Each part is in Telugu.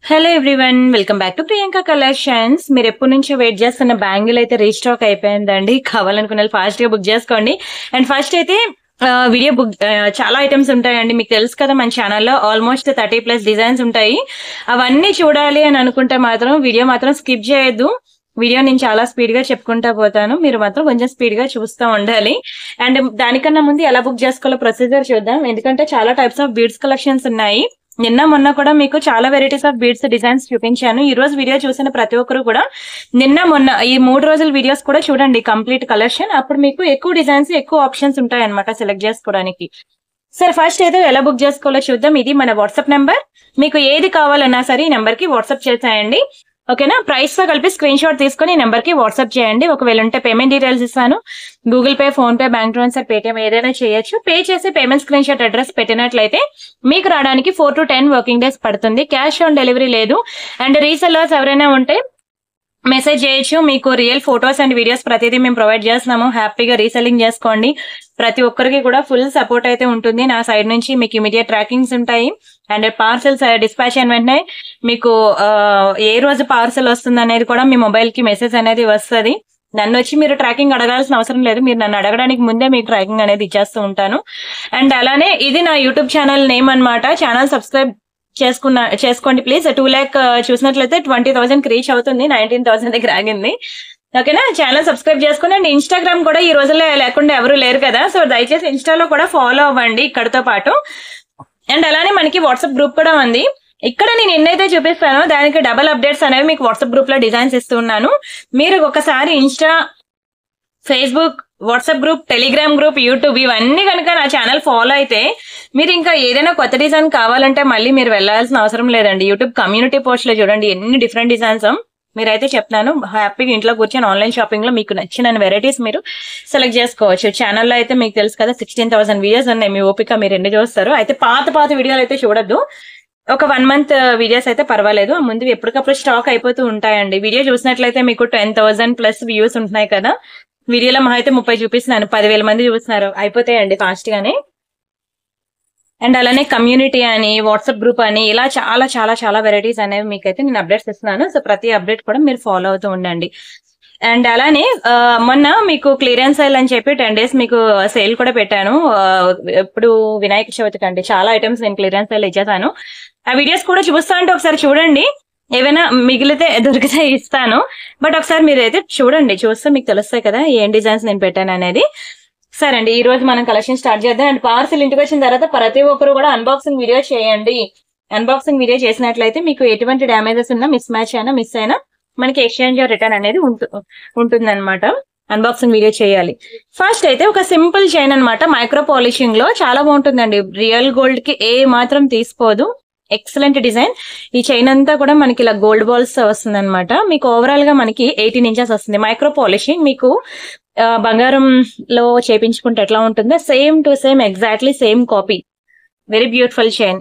hello everyone welcome back to Priyanka collections మీరు ఎప్పటి నుంచో వెయిట్ చేస్తున్న బ్యాంగిల్ అయితే రీస్టాక్ అయిపోయిందండి కావాలనుకున్న ఫాస్ట్ గా బుక్ చేసుకోండి అండ్ ఫస్ట్ అయితే వీడియో బుక్ చాలా ఐటమ్స్ ఉంటాయండి మీకు తెలుసు కదా మన ఛానల్లో ఆల్మోస్ట్ థర్టీ ప్లస్ డిజైన్స్ ఉంటాయి అవన్నీ చూడాలి అని అనుకుంటే మాత్రం వీడియో మాత్రం స్కిప్ చేయొద్దు వీడియో నేను చాలా స్పీడ్ గా చెప్పుకుంటా పోతాను మీరు మాత్రం కొంచెం స్పీడ్ గా చూస్తూ ఉండాలి అండ్ దానికన్నా ముందు ఎలా బుక్ చేసుకోవాలో ప్రొసీజర్ చూద్దాం ఎందుకంటే చాలా టైప్స్ ఆఫ్ బీడ్స్ కలెక్షన్స్ ఉన్నాయి నిన్న మొన్న కూడా మీకు చాలా వెరైటీస్ ఆఫ్ బీడ్స్ డిజైన్స్ చూపించాను ఈ రోజు వీడియో చూసిన ప్రతి ఒక్కరు కూడా నిన్న మొన్న ఈ మూడు రోజుల వీడియోస్ కూడా చూడండి కంప్లీట్ కలెక్షన్ అప్పుడు మీకు ఎక్కువ డిజైన్స్ ఎక్కువ ఆప్షన్స్ ఉంటాయి అనమాట సెలెక్ట్ చేసుకోవడానికి సరే ఫస్ట్ అయితే ఎలా బుక్ చేసుకోవాలో చూద్దాం ఇది మన వాట్సాప్ నెంబర్ మీకు ఏది కావాలన్నా సరే ఈ నెంబర్ కి వాట్సాప్ చేసేయండి ఓకేనా ప్రైస్ తో కలిపి స్క్రీన్ షాట్ తీసుకొని ఈ నెంబర్ కి వాట్సాప్ చేయండి ఒకవేళ ఉంటే పేమెంట్ డీటెయిల్స్ ఇస్తాను Google Pay PhonePe bank transfer Paytm ఏదైనా చేయొచ్చు పే చేసి పేమెంట్ స్క్రీన్ షాట్ అడ్రస్ పెట్టినట్లయితే మీకు రావడానికి four to ten working days పడుతుంది క్యాష్ ఆన్ డెలివరీ లేదు అండ్ రీసెల్లర్స్ ఎవరైనా ఉంటే మెసేజ్ చేయొచ్చు మీకు రియల్ ఫొటోస్ అండ్ వీడియోస్ ప్రతిదీ మేము ప్రొవైడ్ చేస్తున్నాము హ్యాపీగా రీసెల్లింగ్ చేసుకోండి ప్రతి ఒక్కరికి కూడా ఫుల్ సపోర్ట్ అయితే ఉంటుంది నా సైడ్ నుంచి మీకు ఇమీడియట్ ట్రాకింగ్స్ ఉంటాయి అండ్ పార్సల్స్ డిస్పాచ్ అయిన వెంటనే మీకు ఆ, ఏ రోజు పార్సల్ వస్తుంది అనేది కూడా మీ మొబైల్ కి మెసేజ్ అనేది వస్తుంది నన్ను వచ్చి మీరు ట్రాకింగ్ అడగాల్సిన అవసరం లేదు మీరు నన్ను అడగడానికి ముందే మీకు ట్రాకింగ్ అనేది ఇచ్చేస్తూ ఉంటాను అండ్ అలానే ఇది నా యూట్యూబ్ ఛానల్ నేమ్ అన్నమాట ఛానల్ సబ్స్క్రైబ్ చేసుకున్న చేసుకోండి ప్లీజ్ టూ ల్యాక్ చూసినట్లయితే ట్వంటీ థౌసండ్ రీచ్ అవుతుంది నైన్టీన్ థౌసండ్ దగ్గర ఆగింది ఓకేనా ఛానల్ సబ్స్క్రైబ్ చేసుకోండి అండ్ ఇన్స్టాగ్రామ్ కూడా ఈ రోజుల్లో లేకుండా ఎవరు లేరు కదా సో దయచేసి ఇన్స్టాలో కూడా ఫాలో అవ్వండి ఇక్కడతో పాటు అండ్ అలానే మనకి వాట్సాప్ గ్రూప్ కూడా ఉంది ఇక్కడ నేను ఎన్నైతే చూపిస్తానో దానికి డబల్ అప్డేట్స్ అనేవి మీకు వాట్సాప్ గ్రూప్ లో డిజైన్స్ ఇస్తున్నాను మీరు ఒకసారి Insta Facebook WhatsApp group Telegram group YouTube ఇవన్నీ కనుక నా ఛానల్ ఫాలో అయితే మీరు ఇంకా ఏదైనా కొత్త డిజైన్ కావాలంటే మళ్ళీ మీరు వెళ్ళాల్సిన అవసరం లేదండి యూట్యూబ్ కమ్యూనిటీ పోస్ట్ లో చూడండి ఎన్ని డిఫరెంట్ డిజైన్స్ మీరైతే చెప్తాను హ్యాపీగా ఇంట్లో కూర్చొని ఆన్లైన్ షాపింగ్ లో మీకు నచ్చిన వెరైటీస్ మీరు సెలెక్ట్ చేసుకోవచ్చు ఛానల్లో అయితే మీకు తెలుసు కదా సిక్స్టీన్ థౌసండ్ వీడియోస్ ఉన్నాయి మీ ఓపిక మీరు ఎన్ని చూస్తారు అయితే పాత పాత వీడియోలు అయితే చూడొద్దు ఒక వన్ మంత్ వీడియోస్ అయితే పర్వాలేదు ఆ ముందు ఎప్పటికప్పుడు స్టాక్ అయిపోతూ ఉంటాయండి వీడియో చూసినట్లయితే మీకు టెన్ థౌసండ్ ప్లస్ వ్యూస్ ఉంటున్నాయి కదా వీడియోలో మా అయితే ముప్పై చూపిస్తున్నాను పదివేల మంది చూస్తున్నారు అయిపోతాయండి ఫాస్ట్ గానే అండ్ అలానే కమ్యూనిటీ అని వాట్సాప్ గ్రూప్ అని ఇలా చాలా చాలా చాలా వెరైటీస్ అనేవి మీకైతే నేను అప్డేట్స్ ఇస్తున్నాను సో ప్రతి అప్డేట్ కూడా మీరు ఫాలో అవుతూ ఉండండి అండ్ అలానే ఆ, మొన్న మీకు క్లియరెన్స్ సేల్ అని చెప్పి టెన్ డేస్ మీకు సేల్ కూడా పెట్టాను ఆ, ఎప్పుడు వినాయక చవితికి అండి చాలా ఐటమ్స్ నేను క్లియరెన్స్ సేల్ ఇచ్చేసాను ఆ వీడియోస్ కూడా చూస్తా అంటే ఒకసారి చూడండి ఏవైనా మిగిలితే దొరికితే ఇస్తాను బట్ ఒకసారి మీరు అయితే చూడండి చూస్తే మీకు తెలుస్తాయి కదా ఏం డిజైన్స్ నేను పెట్టాను అనేది సరే అండి ఈ రోజు మనం కలెక్షన్ స్టార్ట్ చేద్దాం అండ్ పార్సల్ ఇంటికి వచ్చిన తర్వాత ప్రతి ఒక్కరు కూడా అన్బాక్సింగ్ వీడియో చేయండి అన్బాక్సింగ్ వీడియో చేసినట్లయితే మీకు ఎటువంటి డ్యామేజెస్ ఉన్నా మిస్ మ్యాచ్ అయినా మిస్ అయినా మనకి ఎక్స్చేంజ్ రిటర్న్ అనేది ఉంటుంది అనమాట అన్బాక్సింగ్ వీడియో చేయాలి ఫస్ట్ అయితే ఒక సింపుల్ చైన్ అన్నమాట మైక్రో పాలిషింగ్ లో చాలా బాగుంటుందండి రియల్ గోల్డ్ కి ఏ మాత్రం తీసుకోదు ఎక్సలెంట్ డిజైన్ ఈ చైన్ అంతా కూడా మనకి ఇలా గోల్డ్ బాల్స్ వస్తుంది అనమాట మీకు ఓవరాల్ గా మనకి ఎయిటీన్ ఇంచెస్ వస్తుంది మైక్రో పాలిషింగ్ మీకు ఆ, బంగారంలో చేపించుకుంటే ఎట్లా ఉంటుందో same to same exactly same copy very beautiful chain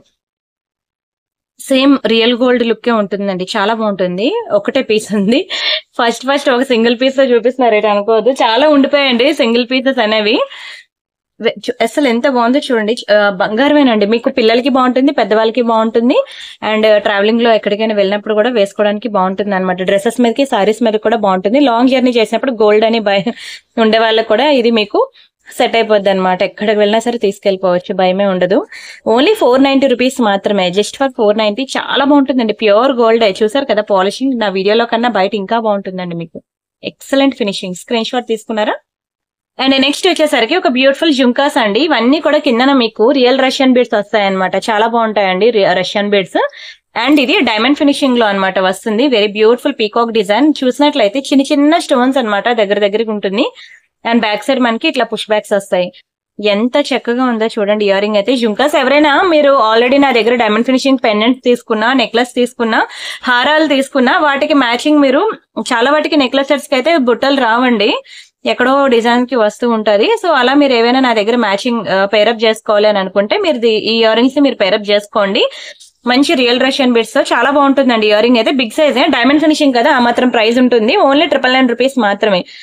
same real gold look ఉంటుందండి చాలా బాగుంటుంది ఒకటే పీస్ ఉంది ఫస్ట్ ఫస్ట్ ఒక సింగిల్ పీస్ లో చూపిస్తున్నారు ఏంటి అనుకోవద్దు చాలా ఉండిపోయాయండి సింగిల్ పీసెస్ అనేవి వె- చు- అసలు ఎంత బాగుందో చూడండి ఆ, బంగారమేనండి మీకు పిల్లలకి బాగుంటుంది పెద్దవాళ్ళకి బాగుంటుంది అండ్ ట్రావెలింగ్ లో ఎక్కడికైనా వెళ్ళినప్పుడు కూడా వేసుకోవడానికి బాగుంటుంది అనమాట డ్రెస్సెస్ మీదకి సారీస్ మీద కూడా బాగుంటుంది లాంగ్ జర్నీ చేసినప్పుడు గోల్డ్ అని భయ ఉండే వాళ్ళకి కూడా ఇది మీకు సెట్ అయిపోద్ది అనమాట ఎక్కడికి వెళ్ళినా సరే తీసుకెళ్లిపోవచ్చు భయమే ఉండదు ఓన్లీ ఫోర్ నైన్టీ రూపీస్ మాత్రమే జస్ట్ ఫర్ ఫోర్ నైన్టీ చాలా బాగుంటుందండి ప్యూర్ గోల్డ్ చూసారు కదా పాలిషింగ్ నా వీడియోలో కన్నా బయట ఇంకా బాగుంటుందండి మీకు ఎక్సలెంట్ ఫినిషింగ్ స్క్రీన్ షాట్ తీసుకున్నారా అండ్ నెక్స్ట్ వచ్చేసరికి ఒక బ్యూటిఫుల్ జుంకాస్ అండి ఇవన్నీ కూడా కిందన మీకు రియల్ రష్యన్ బీడ్స్ వస్తాయన్నమాట చాలా బాగుంటాయండి రష్యన్ బీడ్స్ అండ్ ఇది డైమండ్ ఫినిషింగ్ లో అన్నమాట వస్తుంది వెరీ బ్యూటిఫుల్ పీకాక్ డిజైన్ చూసినట్లయితే చిన్న చిన్న స్టోన్స్ అన్నమాట దగ్గర దగ్గరికి ఉంటుంది అండ్ బ్యాక్ సైడ్ మనకి ఇట్లా పుష్ బ్యాక్స్ వస్తాయి ఎంత చక్కగా ఉందో చూడండి ఇయర్ రింగ్ అయితే జుంకాస్ ఎవరైనా మీరు ఆల్రెడీ నా దగ్గర డైమండ్ ఫినిషింగ్ పెండెంట్ తీసుకున్నా నెక్లెస్ తీసుకున్నా హారాలు తీసుకున్నా వాటికి మ్యాచింగ్ మీరు చాలా వాటికి నెక్లెస్ సెట్స్ కి అయితే బుట్టలు రావండి ఎక్కడో డిజైన్ కి వస్తూ ఉంటది సో అలా మీరు ఏవైనా నా దగ్గర మ్యాచింగ్ పేరప్ చేసుకోవాలి అని అనుకుంటే మీరు ది- ఈ ఇయర్ రింగ్స్ మీరు పేరప్ చేసుకోండి మంచి రియల్ రష్యన్ బిట్స్ తో చాలా బాగుంటుందండి ఇయర్ రింగ్ అయితే బిగ్ సైజ్ డైమండ్ ఫినిషింగ్ కదా ఆ మాత్రం ప్రైస్ ఉంటుంది ఓన్లీ ట్రిపుల్ నైన్ రూపీస్ మాత్రమే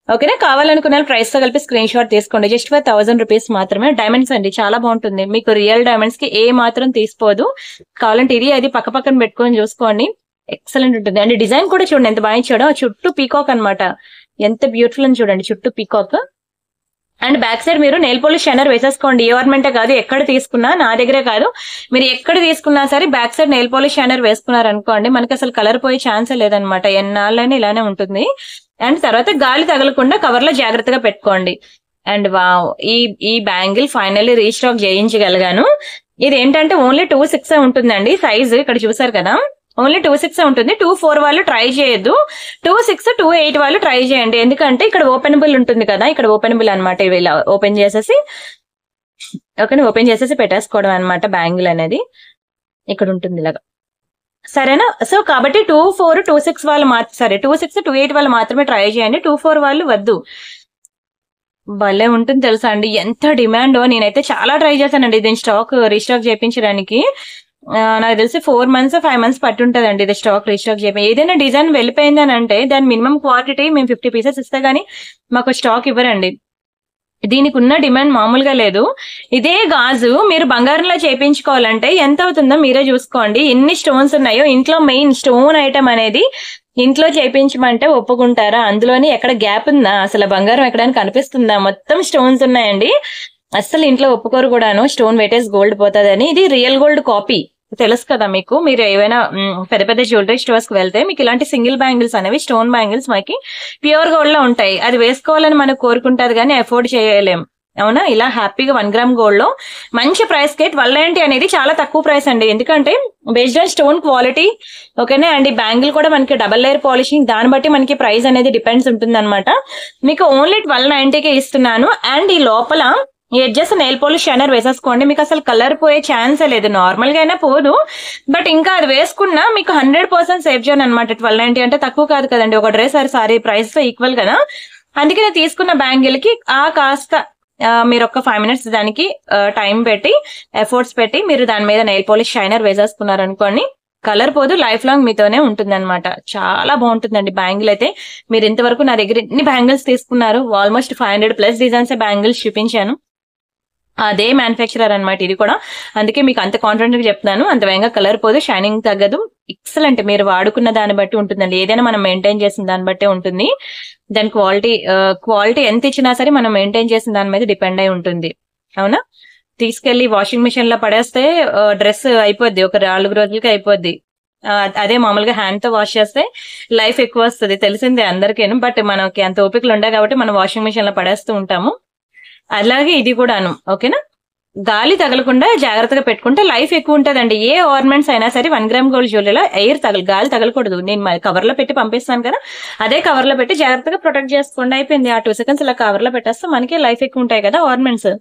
ఓకేనా కావాలనుకున్న ప్రైస్ తో కలిపి స్క్రీన్ షాట్ తీసుకోండి జస్ట్ ఫర్ థౌసండ్ రూపీస్ మాత్రమే డైమండ్స్ అండి చాలా బాగుంటుంది మీకు రియల్ డైమండ్స్ కి ఏ మాత్రం తీసుకోదు కావాలంటే ఇది అది పక్క పక్కన పెట్టుకొని చూసుకోండి ఎక్సలెంట్ ఉంటుంది అండ్ డిజైన్ కూడా చూడండి ఎంత బాగా ఇచ్చాడో చుట్టూ పీకాక్ అన్నమాట ఎంత బ్యూటిఫుల్ అని చూడండి చుట్టూ పీకాక్ అండ్ బ్యాక్ సైడ్ మీరు నెయిల్ పాలిష్ షైనర్ వేసేసుకోండి గవర్నమెంటే కాదు ఎక్కడ తీసుకున్నా నా దగ్గరే కాదు మీరు ఎక్కడ తీసుకున్నా సరే back side nail polish shiner వేసుకున్నారు అనుకోండి మనకి అసలు కలర్ పోయే ఛాన్సే లేదనమాట ఎన్నాళ్ళైనా ఇలానే ఉంటుంది అండ్ తర్వాత గాలి తగలకుండా కవర్ లో జాగ్రత్తగా పెట్టుకోండి అండ్ వావ్ ఈ ఈ బ్యాంగిల్ ఫైనల్లీ రీస్టాక్ చేయించగలిగాను ఇది ఏంటంటే ఓన్లీ టూ సిక్స్ ఉంటుందండి సైజ్ ఇక్కడ చూసారు కదా ఓన్లీ టూ సిక్స్ ఉంటుంది టూ ఫోర్ వాళ్ళు ట్రై చేయొద్దు టూ సిక్స్ టూ ఎయిట్ వాళ్ళు ట్రై చేయండి ఎందుకంటే ఇక్కడ ఓపెనబుల్ ఉంటుంది కదా ఇక్కడ ఓపెనబుల్ అనమాట ఇవి ఇలా ఓపెన్ చేసేసి ఓకే ఓపెన్ చేసేసి పెట్టేసుకోవడం అనమాట బ్యాంగిల్ అనేది ఇక్కడ ఉంటుంది ఇలాగా సరేనా సో కాబట్టి టూ ఫోర్ టూ సిక్స్ వాళ్ళు మాత్రం సరే టూ సిక్స్ టూ ఎయిట్ వాళ్ళు మాత్రమే ట్రై చేయండి టూ ఫోర్ వాళ్ళు వద్దు భలే ఉంటుంది తెలుసా అండి ఎంత డిమాండ్ నేనైతే చాలా ట్రై చేశానండి దీని స్టాక్ రీస్టాక్ చేయించడానికి ఆ, నాకు తెలిసి ఫోర్ మంత్స్ ఫైవ్ మంత్స్ పట్టి ఉంటదండి ఇది స్టాక్ రీస్టాక్ చేయ ఏదైనా డిజైన్ వెళ్ళిపోయింది అని అంటే దాని మినిమం క్వాంటిటీ మేము ఫిఫ్టీ పీసెస్ ఇస్తే గానీ మాకు స్టాక్ ఇవ్వరండి దీనికి ఉన్న డిమాండ్ మామూలుగా లేదు ఇదే గాజు మీరు బంగారంలో చేయించుకోవాలంటే ఎంత అవుతుందో మీరే చూసుకోండి ఎన్ని స్టోన్స్ ఉన్నాయో ఇంట్లో మెయిన్ స్టోన్ ఐటమ్ అనేది ఇంట్లో చేయించమంటే ఒప్పుకుంటారా అందులోని ఎక్కడ గ్యాప్ ఉందా అసలు బంగారం ఎక్కడైనా కనిపిస్తుందా మొత్తం స్టోన్స్ ఉన్నాయండి అస్సలు ఇంట్లో ఒప్పుకోరు కూడాను స్టోన్ వెయిటేజ్ గోల్డ్ పోతుందని ఇది రియల్ గోల్డ్ కాపీ తెలుసు కదా మీకు మీరు ఏవైనా మ్, పెద్ద పెద్ద జ్యువెలరీ స్టోర్స్ కి వెళ్తే మీకు ఇలాంటి సింగిల్ బ్యాంగిల్స్ అనేవి స్టోన్ బ్యాంగిల్స్ మనకి ప్యూర్ గోల్డ్ లో ఉంటాయి అది వేసుకోవాలని మనం కోరుకుంటారు కానీ అఫోర్డ్ చేయలేం అవునా ఇలా హ్యాపీగా వన్ గ్రామ్ గోల్డ్ లో మంచి ప్రైస్ కి ట్వెల్వ్ నైన్టీ అనేది చాలా తక్కువ ప్రైస్ అండి ఎందుకంటే బేస్డ్ ఆన్ స్టోన్ క్వాలిటీ ఓకేనా అండ్ ఈ బ్యాంగిల్ కూడా మనకి డబల్ లేయర్ పాలిషింగ్ దాన్ని బట్టి మనకి ప్రైస్ అనేది డిపెండ్స్ ఉంటుంది మీకు ఓన్లీ ట్వెల్వ్ నైన్టీకే ఇస్తున్నాను అండ్ ఈ లోపల ఈ ఎడ్జెస్ నెయిల్ పాలిష్ షైనర్ వేసేసుకోండి మీకు అసలు కలర్ పోయే ఛాన్సే లేదు నార్మల్ గా అయినా పోదు బట్ ఇంకా అది వేసుకున్నా మీకు హండ్రెడ్ పర్సెంట్ సేవ్ చేయను అనమాట ట్వెల్వ్ నైన్టీ అంటే తక్కువ కాదు కదండి ఒక డ్రెస్ సారీ సారీ ప్రైస్ తో ఈక్వల్ కదా అందుకే నేను తీసుకున్న బ్యాంగిల్ కి ఆ కాస్త ఆ, మీరు ఒక ఫైవ్ మినిట్స్ దానికి టైం పెట్టి ఎఫర్ట్స్ పెట్టి మీరు దాని మీద నెయిల్ పాలిష్ షైనర్ వేసేసుకున్నారు అనుకోండి కలర్ పోదు లైఫ్ లాంగ్ మీతోనే ఉంటుంది అనమాట చాలా బాగుంటుందండి బ్యాంగిల్ అయితే మీరు ఇంతవరకు నా దగ్గర ఎన్ని బ్యాంగిల్స్ తీసుకున్నారు almost five hundred plus designs bangles చూపించాను అదే మ్యానుఫ్యాక్చరర్ అన్నమాట ఇది కూడా అందుకే మీకు అంత కాన్ఫిడెంట్ గా చెప్తున్నాను అంత వేగంగా కలర్ పోదు షైనింగ్ తగ్గదు ఎక్సలెంట్ మీరు వాడుకున్న దాన్ని బట్టి ఉంటుందండి ఏదైనా మనం మెయింటైన్ చేసిన దాన్ని బట్టే ఉంటుంది దాని క్వాలిటీ క్వాలిటీ ఎంత ఇచ్చినా సరే మనం మెయింటైన్ చేసిన దాని మీద డిపెండ్ అయి ఉంటుంది అవునా తీసుకెళ్లి వాషింగ్ మిషన్ లో పడేస్తే డ్రెస్ అయిపోద్ది ఒక నాలుగు రోజులకి అయిపోద్ది ఆ, అదే మామూలుగా హ్యాండ్ తో వాష్ చేస్తే లైఫ్ ఎక్కువ వస్తుంది తెలిసిందే అందరికేను బట్ మనకి అంత ఓపికలు ఉండే కాబట్టి మనం వాషింగ్ మిషన్ లో పడేస్తూ ఉంటాము అలాగే ఇది కూడాను ఓకేనా గాలి తగలకుండా జాగ్రత్తగా పెట్టుకుంటే లైఫ్ ఎక్కువ ఉంటదండి ఏ ఆర్నమెంట్స్ అయినా సరే వన్ గ్రామ్ గోల్డ్ జ్యువెలరీలో ఎయిర్ తగల గాలి తగలకూడదు నేను కవర్ లో పెట్టి పంపిస్తాను కదా అదే కవర్ లో పెట్టి జాగ్రత్తగా ప్రొటెక్ట్ చేసుకోండి అయిపోయింది ఆ టూ సెకండ్స్ ఇలా కవర్ లో పెట్టేస్తే మనకి లైఫ్ ఎక్కువ ఉంటాయి కదా ఆర్నమెంట్స్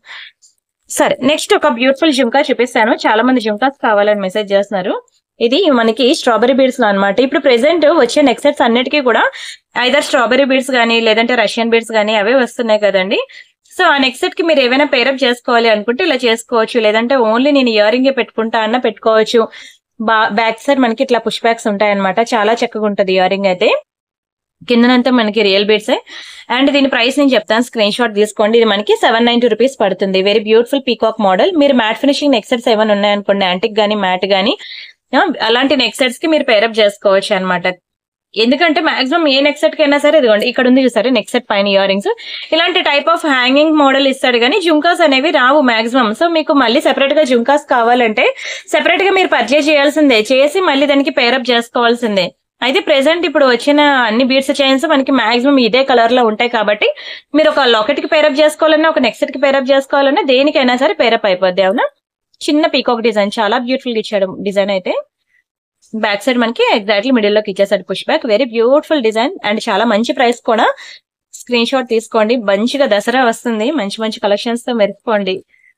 సరే నెక్స్ట్ ఒక బ్యూటిఫుల్ జుంకా చూపిస్తాను చాలా మంది జుంకాస్ కావాలని మెసేజ్ చేస్తున్నారు ఇది మనకి స్ట్రాబెరీ బీడ్స్ లో అనమాట ఇప్పుడు ప్రెసెంట్ వచ్చే నెక్ సెట్స్ అన్నిటికీ కూడా ఐదర్ స్ట్రాబెరీ బీడ్స్ కానీ లేదంటే రష్యన్ బీడ్స్ కానీ అవే వస్తున్నాయి కదండి సో ఆ నెక్ సెట్ కి మీరు ఏమైనా పేరప్ చేసుకోవాలి అనుకుంటే ఇలా చేసుకోవచ్చు లేదంటే ఓన్లీ నేను ఇయర్ రింగే పెట్టుకుంటా అన్న పెట్టుకోవచ్చు బ్యాక్ సైడ్ మనకి ఇట్లా పుష్ బ్యాక్స్ ఉంటాయి అనమాట చాలా చక్కగా ఉంటది ఇయర్ రింగ్ అయితే కిందనంతా మనకి రియల్ బీడ్స్ అండ్ దీని ప్రైస్ నేను చెప్తాను స్క్రీన్ షాట్ తీసుకోండి ఇది మనకి సెవెన్ నైన్టీ రూపీస్ పడుతుంది వెరీ బ్యూటిఫుల్ పీకాక్ మోడల్ మీరు మ్యాట్ ఫినిషింగ్ నెక్ సెట్స్ ఏమైనా ఉన్నాయనుకోండి యాంటిక్ గానీ మ్యాట్ గానీ ఆ, అలాంటి నెక్ సెట్స్ కి మీరు పేరప్ చేసుకోవచ్చు అనమాట ఎందుకంటే మాక్సిమం ఏ నెక్ సెట్ కైనా సరే ఇదిగోండి ఇక్కడ ఉంది చూసారు నెక్ సెట్ పైన ఇయర్ రింగ్స్ ఇలాంటి టైప్ ఆఫ్ హ్యాంగింగ్ మోడల్ ఇస్తాడు కానీ జుంకాస్ అనేవి రావు మాక్సిమం సో మీకు మళ్ళీ సెపరేట్ గా జుంకాస్ కావాలంటే సెపరేట్ గా మీరు పర్చేజ్ చేయాల్సిందే చేసి మళ్ళీ దానికి పేరప్ చేసుకోవాల్సిందే అయితే ప్రెసెంట్ ఇప్పుడు వచ్చిన అన్ని బీడ్స్ చైన్స్ మనకి మాక్సిమం ఇదే కలర్ లో ఉంటాయి కాబట్టి మీరు ఒక లాకెట్ కి పేరప్ చేసుకోవాలన్నా ఒక నెక్ సెట్ కి పేరప్ చేసుకోవాలన్నా దేనికైనా సరే పేరప్ అయిపోద్ది అవునా చిన్న పీకాక్ డిజైన్ చాలా బ్యూటిఫుల్ గా ఇచ్చాడు డిజైన్ అయితే బ్యాక్ సైడ్ మనకి ఎగ్జాక్ట్లీ మిడిల్ లోకి ఇచ్చేసాడు push back very beautiful design and చాలా మంచి ప్రైస్ కూడా స్క్రీన్ షాట్ తీసుకోండి మంచిగా దసరా వస్తుంది మంచి మంచి కలెక్షన్స్ తో మెరుపుకోండి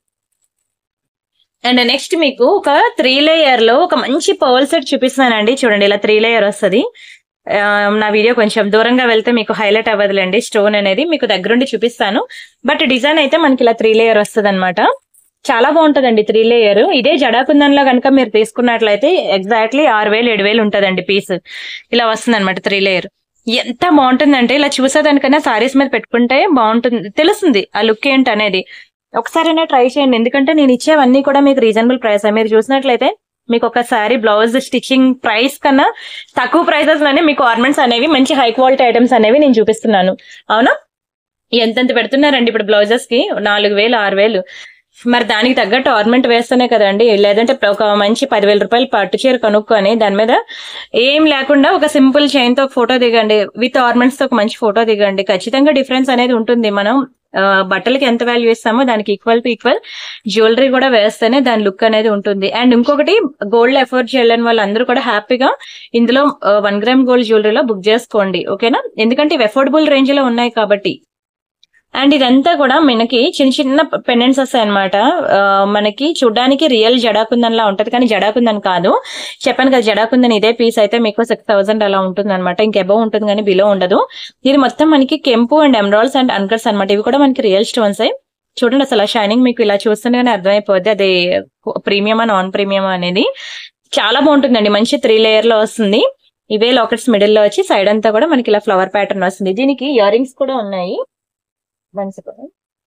అండ్ నెక్స్ట్ మీకు ఒక త్రీ లేయర్ లో ఒక మంచి పర్ల్ సెట్ చూపిస్తానండి చూడండి ఇలా త్రీ లేయర్ వస్తుంది ఆ, నా వీడియో కొంచెం దూరంగా వెళ్తే మీకు హైలైట్ అవ్వదులేండి స్టోన్ అనేది మీకు దగ్గరుండి చూపిస్తాను బట్ డిజైన్ అయితే మనకి ఇలా త్రీ లేయర్ వస్తుంది చాలా బాగుంటదండి త్రీ లేయర్ ఇదే జడాకుందంలో కనుక మీరు తీసుకున్నట్లయితే ఎగ్జాక్ట్లీ ఆరు వేలు ఏడు వేలు ఉంటదండి పీస్ ఇలా వస్తుంది అనమాట త్రీ లేయర్ ఎంత బాగుంటుందంటే ఇలా చూసేదానికన్నా సారీస్ మీద పెట్టుకుంటే బాగుంటుంది తెలుస్తుంది ఆ లుక్ ఏంటి అనేది ఒకసారైనా ట్రై చేయండి ఎందుకంటే నేను ఇచ్చేవన్నీ కూడా మీకు రీజనబుల్ ప్రైస్ మీరు చూసినట్లయితే మీకు ఒక సారీ బ్లౌజ్ స్టిచ్చింగ్ ప్రైస్ కన్నా తక్కువ ప్రైసెస్ లోనే మీకు ఆర్నమెంట్స్ అనేవి మంచి హై క్వాలిటీ ఐటమ్స్ అనేవి నేను చూపిస్తున్నాను అవునా ఎంతెంత పెడుతున్నారండి ఇప్పుడు బ్లౌజెస్ కి నాలుగు వేలు ఆరు వేలు మరి దానికి తగ్గట్టు ఆర్నమెంట్ వేస్తేనే కదండి లేదంటే ఒక మంచి పదివేల రూపాయలు పట్టు చీర కొనుక్కొని దాని మీద ఏం లేకుండా ఒక సింపుల్ చైన్ తో ఒక ఫోటో దిగండి విత్ ఆర్నమెంట్స్ తో ఒక మంచి ఫోటో దిగండి ఖచ్చితంగా డిఫరెన్స్ అనేది ఉంటుంది మనం ఆ, బట్టలకి ఎంత వాల్యూ ఇస్తామో దానికి ఈక్వల్ టు ఈక్వల్ జ్యువెలరీ కూడా వేస్తేనే దాని లుక్ అనేది ఉంటుంది అండ్ ఇంకొకటి గోల్డ్ ఎఫోర్డ్ చేయలేని వాళ్ళందరూ కూడా హ్యాపీగా ఇందులో వన్ గ్రామ్ గోల్డ్ జ్యువెలరీలో బుక్ చేసుకోండి ఓకేనా ఎందుకంటే ఇవి అఫోర్డబుల్ రేంజ్ లో ఉన్నాయి కాబట్టి అండ్ ఇదంతా కూడా మనకి చిన్న చిన్న పెండెంట్స్ వస్తాయి అనమాట మనకి చూడడానికి రియల్ జడాకుందన్ లా ఉంటది కానీ జడాకుందన్ కాదు చెప్పాను కదా జడాకుందన్ ఇదే పీస్ అయితే మీకు సిక్స్ థౌసండ్ అలా ఉంటుంది అనమాట ఇంకెబో ఉంటుంది కానీ బిలో ఉండదు ఇది మొత్తం మనకి కెంపు అండ్ ఎమరాల్డ్స్ అండ్ అన్కర్స్ అనమాట ఇవి కూడా మనకి రియల్ స్టోన్స్ చూడండి అసలు షైనింగ్ మీకు ఇలా చూస్తేనే అర్థమైపోద్ది అది ప్రీమియమా నాన్ ప్రీమియమా అనేది చాలా బాగుంటుందండి మంచి త్రీ లేయర్ లో వస్తుంది ఇవే లాకెట్స్ మిడిల్ లో వచ్చి సైడ్ అంతా కూడా మనకి ఇలా ఫ్లవర్ ప్యాటర్న్ వస్తుంది దీనికి ఇయర్ రింగ్స్ కూడా ఉన్నాయి వన్ సెకండ్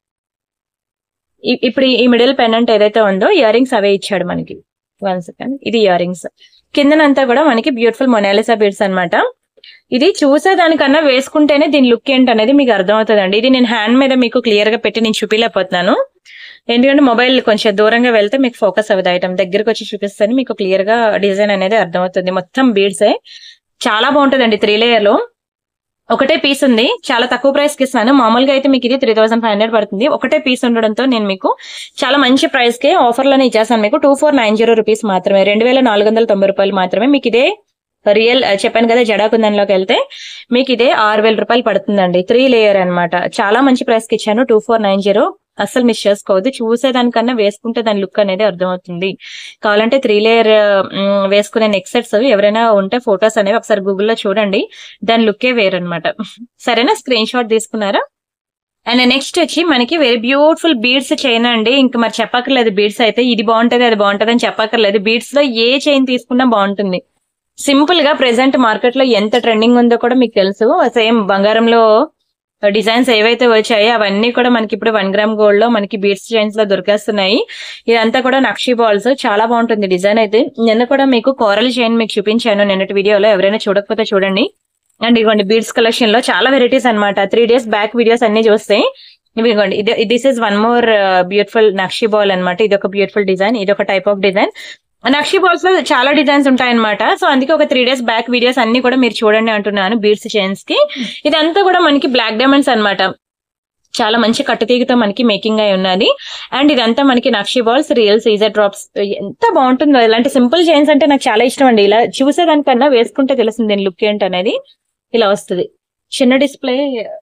ఇప్పుడు ఈ మిడిల్ పెండెంట్ ఏదైతే ఉందో ఇయర్ రింగ్స్ అవే ఇచ్చాడు మనకి వన్ సెకండ్ ఇది ఇయర్ రింగ్స్ కిందనంతా కూడా మనకి బ్యూటిఫుల్ మొనాలిసా బీడ్స్ అన్నమాట ఇది చూసేదానికన్నా వేసుకుంటేనే దీని లుక్ ఏంటనేది మీకు అర్థమవుతుందండి ఇది నేను హ్యాండ్ మీద మీకు క్లియర్ గా పెట్టి నేను చూపించలేకపోతున్నాను ఎందుకంటే మొబైల్ కొంచెం దూరంగా వెళ్తే మీకు ఫోకస్ అవ్వదు ఐటమ్ దగ్గరకు వచ్చి చూపిస్తాను మీకు క్లియర్ గా డిజైన్ అనేది అర్థమవుతుంది మొత్తం బీడ్సే చాలా బాగుంటుందండి త్రీ లేయర్ లో ఒకటే పీస్ ఉంది చాలా తక్కువ ప్రైస్ కి ఇస్తాను మామూలుగా అయితే మీకు ఇది త్రీ థౌసండ్ ఫైవ్ హండ్రెడ్ పడుతుంది ఒకటే పీస్ ఉండడంతో నేను మీకు చాలా మంచి ప్రైస్ కి ఆఫర్ లోనే ఇచ్చేస్తాను మీకు two four nine zero rupees మాత్రమే రెండు వేల నాలుగు వందల తొంభై రూపాయలు మాత్రమే మీకు ఇదే రియల్ చెప్పాను కదా జడాకుందన్లోకి వెళ్తే మీకు ఇదే ఆరు వేల రూపాయలు పడుతుందండి త్రీ లేయర్ అన్నమాట చాలా మంచి ప్రైస్ కి ఇచ్చాను టూ ఫోర్ నైన్ జీరో అస్సలు మిస్ చేసుకోవద్దు చూసేదానికన్నా వేసుకుంటే దాని లుక్ అనేది అర్థమవుతుంది కావాలంటే త్రీ లేయర్ వేసుకునే నెక్ సెట్స్ ఎవరైనా ఉంటే ఫొటోస్ అనేవి ఒకసారి గూగుల్లో చూడండి దాని లుక్కే వేరనమాట సరేనా స్క్రీన్ షాట్ తీసుకున్నారా అండ్ నెక్స్ట్ వచ్చి మనకి వెరీ బ్యూటిఫుల్ బీడ్స్ చైన్ అండి ఇంకా మరి చెప్పక్కర్లేదు బీడ్స్ అయితే ఇది బాగుంటది అది బాగుంటది అని చెప్పక్కర్లేదు బీడ్స్ లో ఏ చైన్ తీసుకున్నా బాగుంటుంది సింపుల్ గా ప్రెసెంట్ మార్కెట్ లో ఎంత ట్రెండింగ్ ఉందో కూడా మీకు తెలుసు సేమ్ బంగారంలో డిజైన్స్ ఏవైతే వచ్చాయో అవన్నీ కూడా మనకి ఇప్పుడు వన్ గ్రామ్ గోల్డ్ లో మనకి బీడ్స్ చైన్స్ లో దొరికేస్తున్నాయి ఇదంతా కూడా నక్షి బాల్స్ చాలా బాగుంటుంది డిజైన్ అయితే నిన్న కూడా మీకు కోరల్ చైన్ మీకు చూపించాను నిన్నటి వీడియోలో ఎవరైనా చూడకపోతే చూడండి అండ్ ఇదిగోండి బీడ్స్ కలెక్షన్ లో చాలా వెరైటీస్ అన్నమాట త్రీ డేస్ బ్యాక్ వీడియోస్ అన్ని చూస్తే ఇదిగోండి ఇది this is one more beautiful నక్షి బాల్ అన్నమాట ఇది ఒక బ్యూటిఫుల్ డిజైన్ ఇది ఒక టైప్ ఆఫ్ డిజైన్ నక్షి బాల్స్ లో చాలా డిజైన్స్ ఉంటాయన్నమాట సో అందుకే ఒక త్రీ డేస్ బ్యాక్ వీడియోస్ అన్ని కూడా మీరు చూడండి అంటున్నాను బీడ్స్ చైన్స్ కి ఇదంతా కూడా మనకి బ్లాక్ డైమండ్స్ అన్నమాట చాలా మంచి కట్టుతీగతో మనకి మేకింగ్ అయి ఉన్నది అండ్ ఇదంతా మనకి నక్షి బాల్స్ రియల్ సీజర్ డ్రాప్స్ ఎంత బాగుంటుందో ఇలాంటి సింపుల్ చైన్స్ అంటే నాకు చాలా ఇష్టం అండి ఇలా చూసేదానికన్నా వేసుకుంటే తెలుస్తుంది దీని లుక్ ఏంటి అనేది ఇలా వస్తుంది చిన్న డిస్ప్లే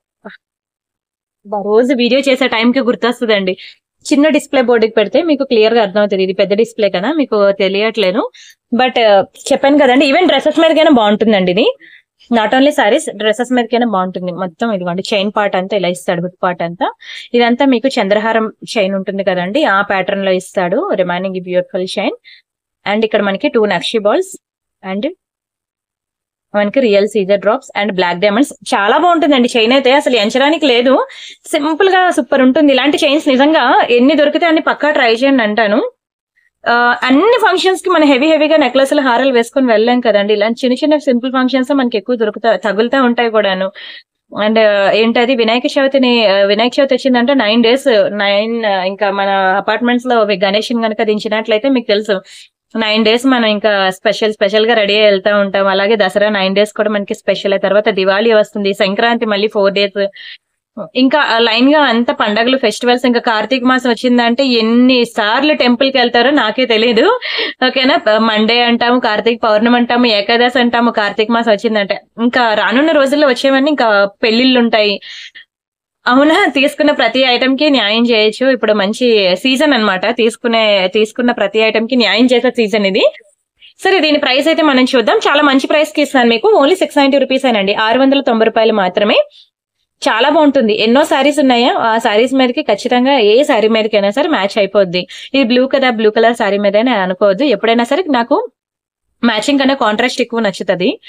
రోజు వీడియో చేసే టైంకి గుర్తొస్తుందండి చిన్న డిస్ప్లే బోర్డుకి పెడితే మీకు క్లియర్ గా అర్థమవుతుంది ఇది పెద్ద డిస్ప్లే కదా మీకు తెలియట్లేదు బట్ చెప్పాను కదండి ఈవెన్ డ్రెస్సెస్ మీదకైనా బాగుంటుందండి ఇది నాట్ ఓన్లీ సారీస్ డ్రెస్సెస్ మీదకైనా బాగుంటుంది మొత్తం ఇదిగోండి చైన్ పార్ట్ అంతా ఇలా ఇస్తాడు హుక్ పార్ట్ అంతా ఇదంతా మీకు చంద్రహారం చైన్ ఉంటుంది కదండి ఆ ప్యాటర్న్ లో ఇస్తాడు రిమైనింగ్ బ్యూటిఫుల్ చైన్ అండ్ ఇక్కడ మనకి టూ నక్షి బాల్స్ అండ్ మనకి real Caesar drops and black diamonds చాలా బాగుంటుందండి చైన్ అయితే అసలు ఎంచడానికి లేదు సింపుల్ గా సూపర్ ఉంటుంది ఇలాంటి చైన్స్ నిజంగా ఎన్ని దొరికితే అన్ని పక్కా ట్రై చేయండి అంటాను ఆ, అన్ని ఫంక్షన్స్ కి మన హెవీ హెవీగా నెక్లెస్లు హారాలు వేసుకొని వెళ్ళాం కదండి ఇలాంటి చిన్న చిన్న సింపుల్ ఫంక్షన్స్ మనకి ఎక్కువ దొరుకుతా తగులుతా ఉంటాయి కూడాను అండ్ ఏంటది వినాయక చవితిని ఆ, వినాయక చవితి వచ్చిందంటే నైన్ డేస్ నైన్ ఇంకా మన అపార్ట్మెంట్స్ లో గణేష్ కనుక దించినట్లయితే మీకు తెలుసు నైన్ డేస్ మనం ఇంకా స్పెషల్ స్పెషల్ గా రెడీ అయ్యి వెళ్తా ఉంటాం అలాగే దసరా నైన్ డేస్ కూడా మనకి స్పెషల్ తర్వాత దివాళీ వస్తుంది సంక్రాంతి మళ్ళీ ఫోర్ డేస్ ఇంకా లైన్ గా అంత పండగలు ఫెస్టివల్స్ ఇంకా కార్తీక మాసం వచ్చిందంటే ఎన్ని సార్లు టెంపుల్ కి వెళ్తారో నాకే తెలియదు ఓకేనా మండే అంటాము కార్తీక పౌర్ణమి అంటాము ఏకాదశి అంటాము కార్తీక మాసం వచ్చిందంటే ఇంకా రానున్న రోజుల్లో వచ్చేవన్నీ ఇంకా పెళ్లిళ్ళు ఉంటాయి అవునా తీసుకున్న ప్రతి ఐటమ్ కి న్యాయం చేయొచ్చు ఇప్పుడు మంచి సీజన్ అన్నమాట తీసుకునే తీసుకున్న ప్రతి ఐటమ్ కి న్యాయం చేసే సీజన్ ఇది సరే దీని ప్రైస్ అయితే మనం చూద్దాం చాలా మంచి ప్రైస్ కి ఇస్తాను మీకు ఓన్లీ సిక్స్ నైన్టీ రూపీస్ అండి ఆరు వందల తొంభై రూపాయలు మాత్రమే చాలా బాగుంటుంది ఎన్నో సారీస్ ఉన్నాయా ఆ సారీస్ మీదకి ఖచ్చితంగా ఏ సారీ మీదకైనా సరే మ్యాచ్ అయిపోద్ది ఇది బ్లూ కదా బ్లూ కలర్ సారీ మీద అనుకోవద్దు ఎప్పుడైనా సరే నాకు మ్యాచింగ్ కన్నా కాంట్రాస్ట్ ఎక్కువ నచ్చుతుంది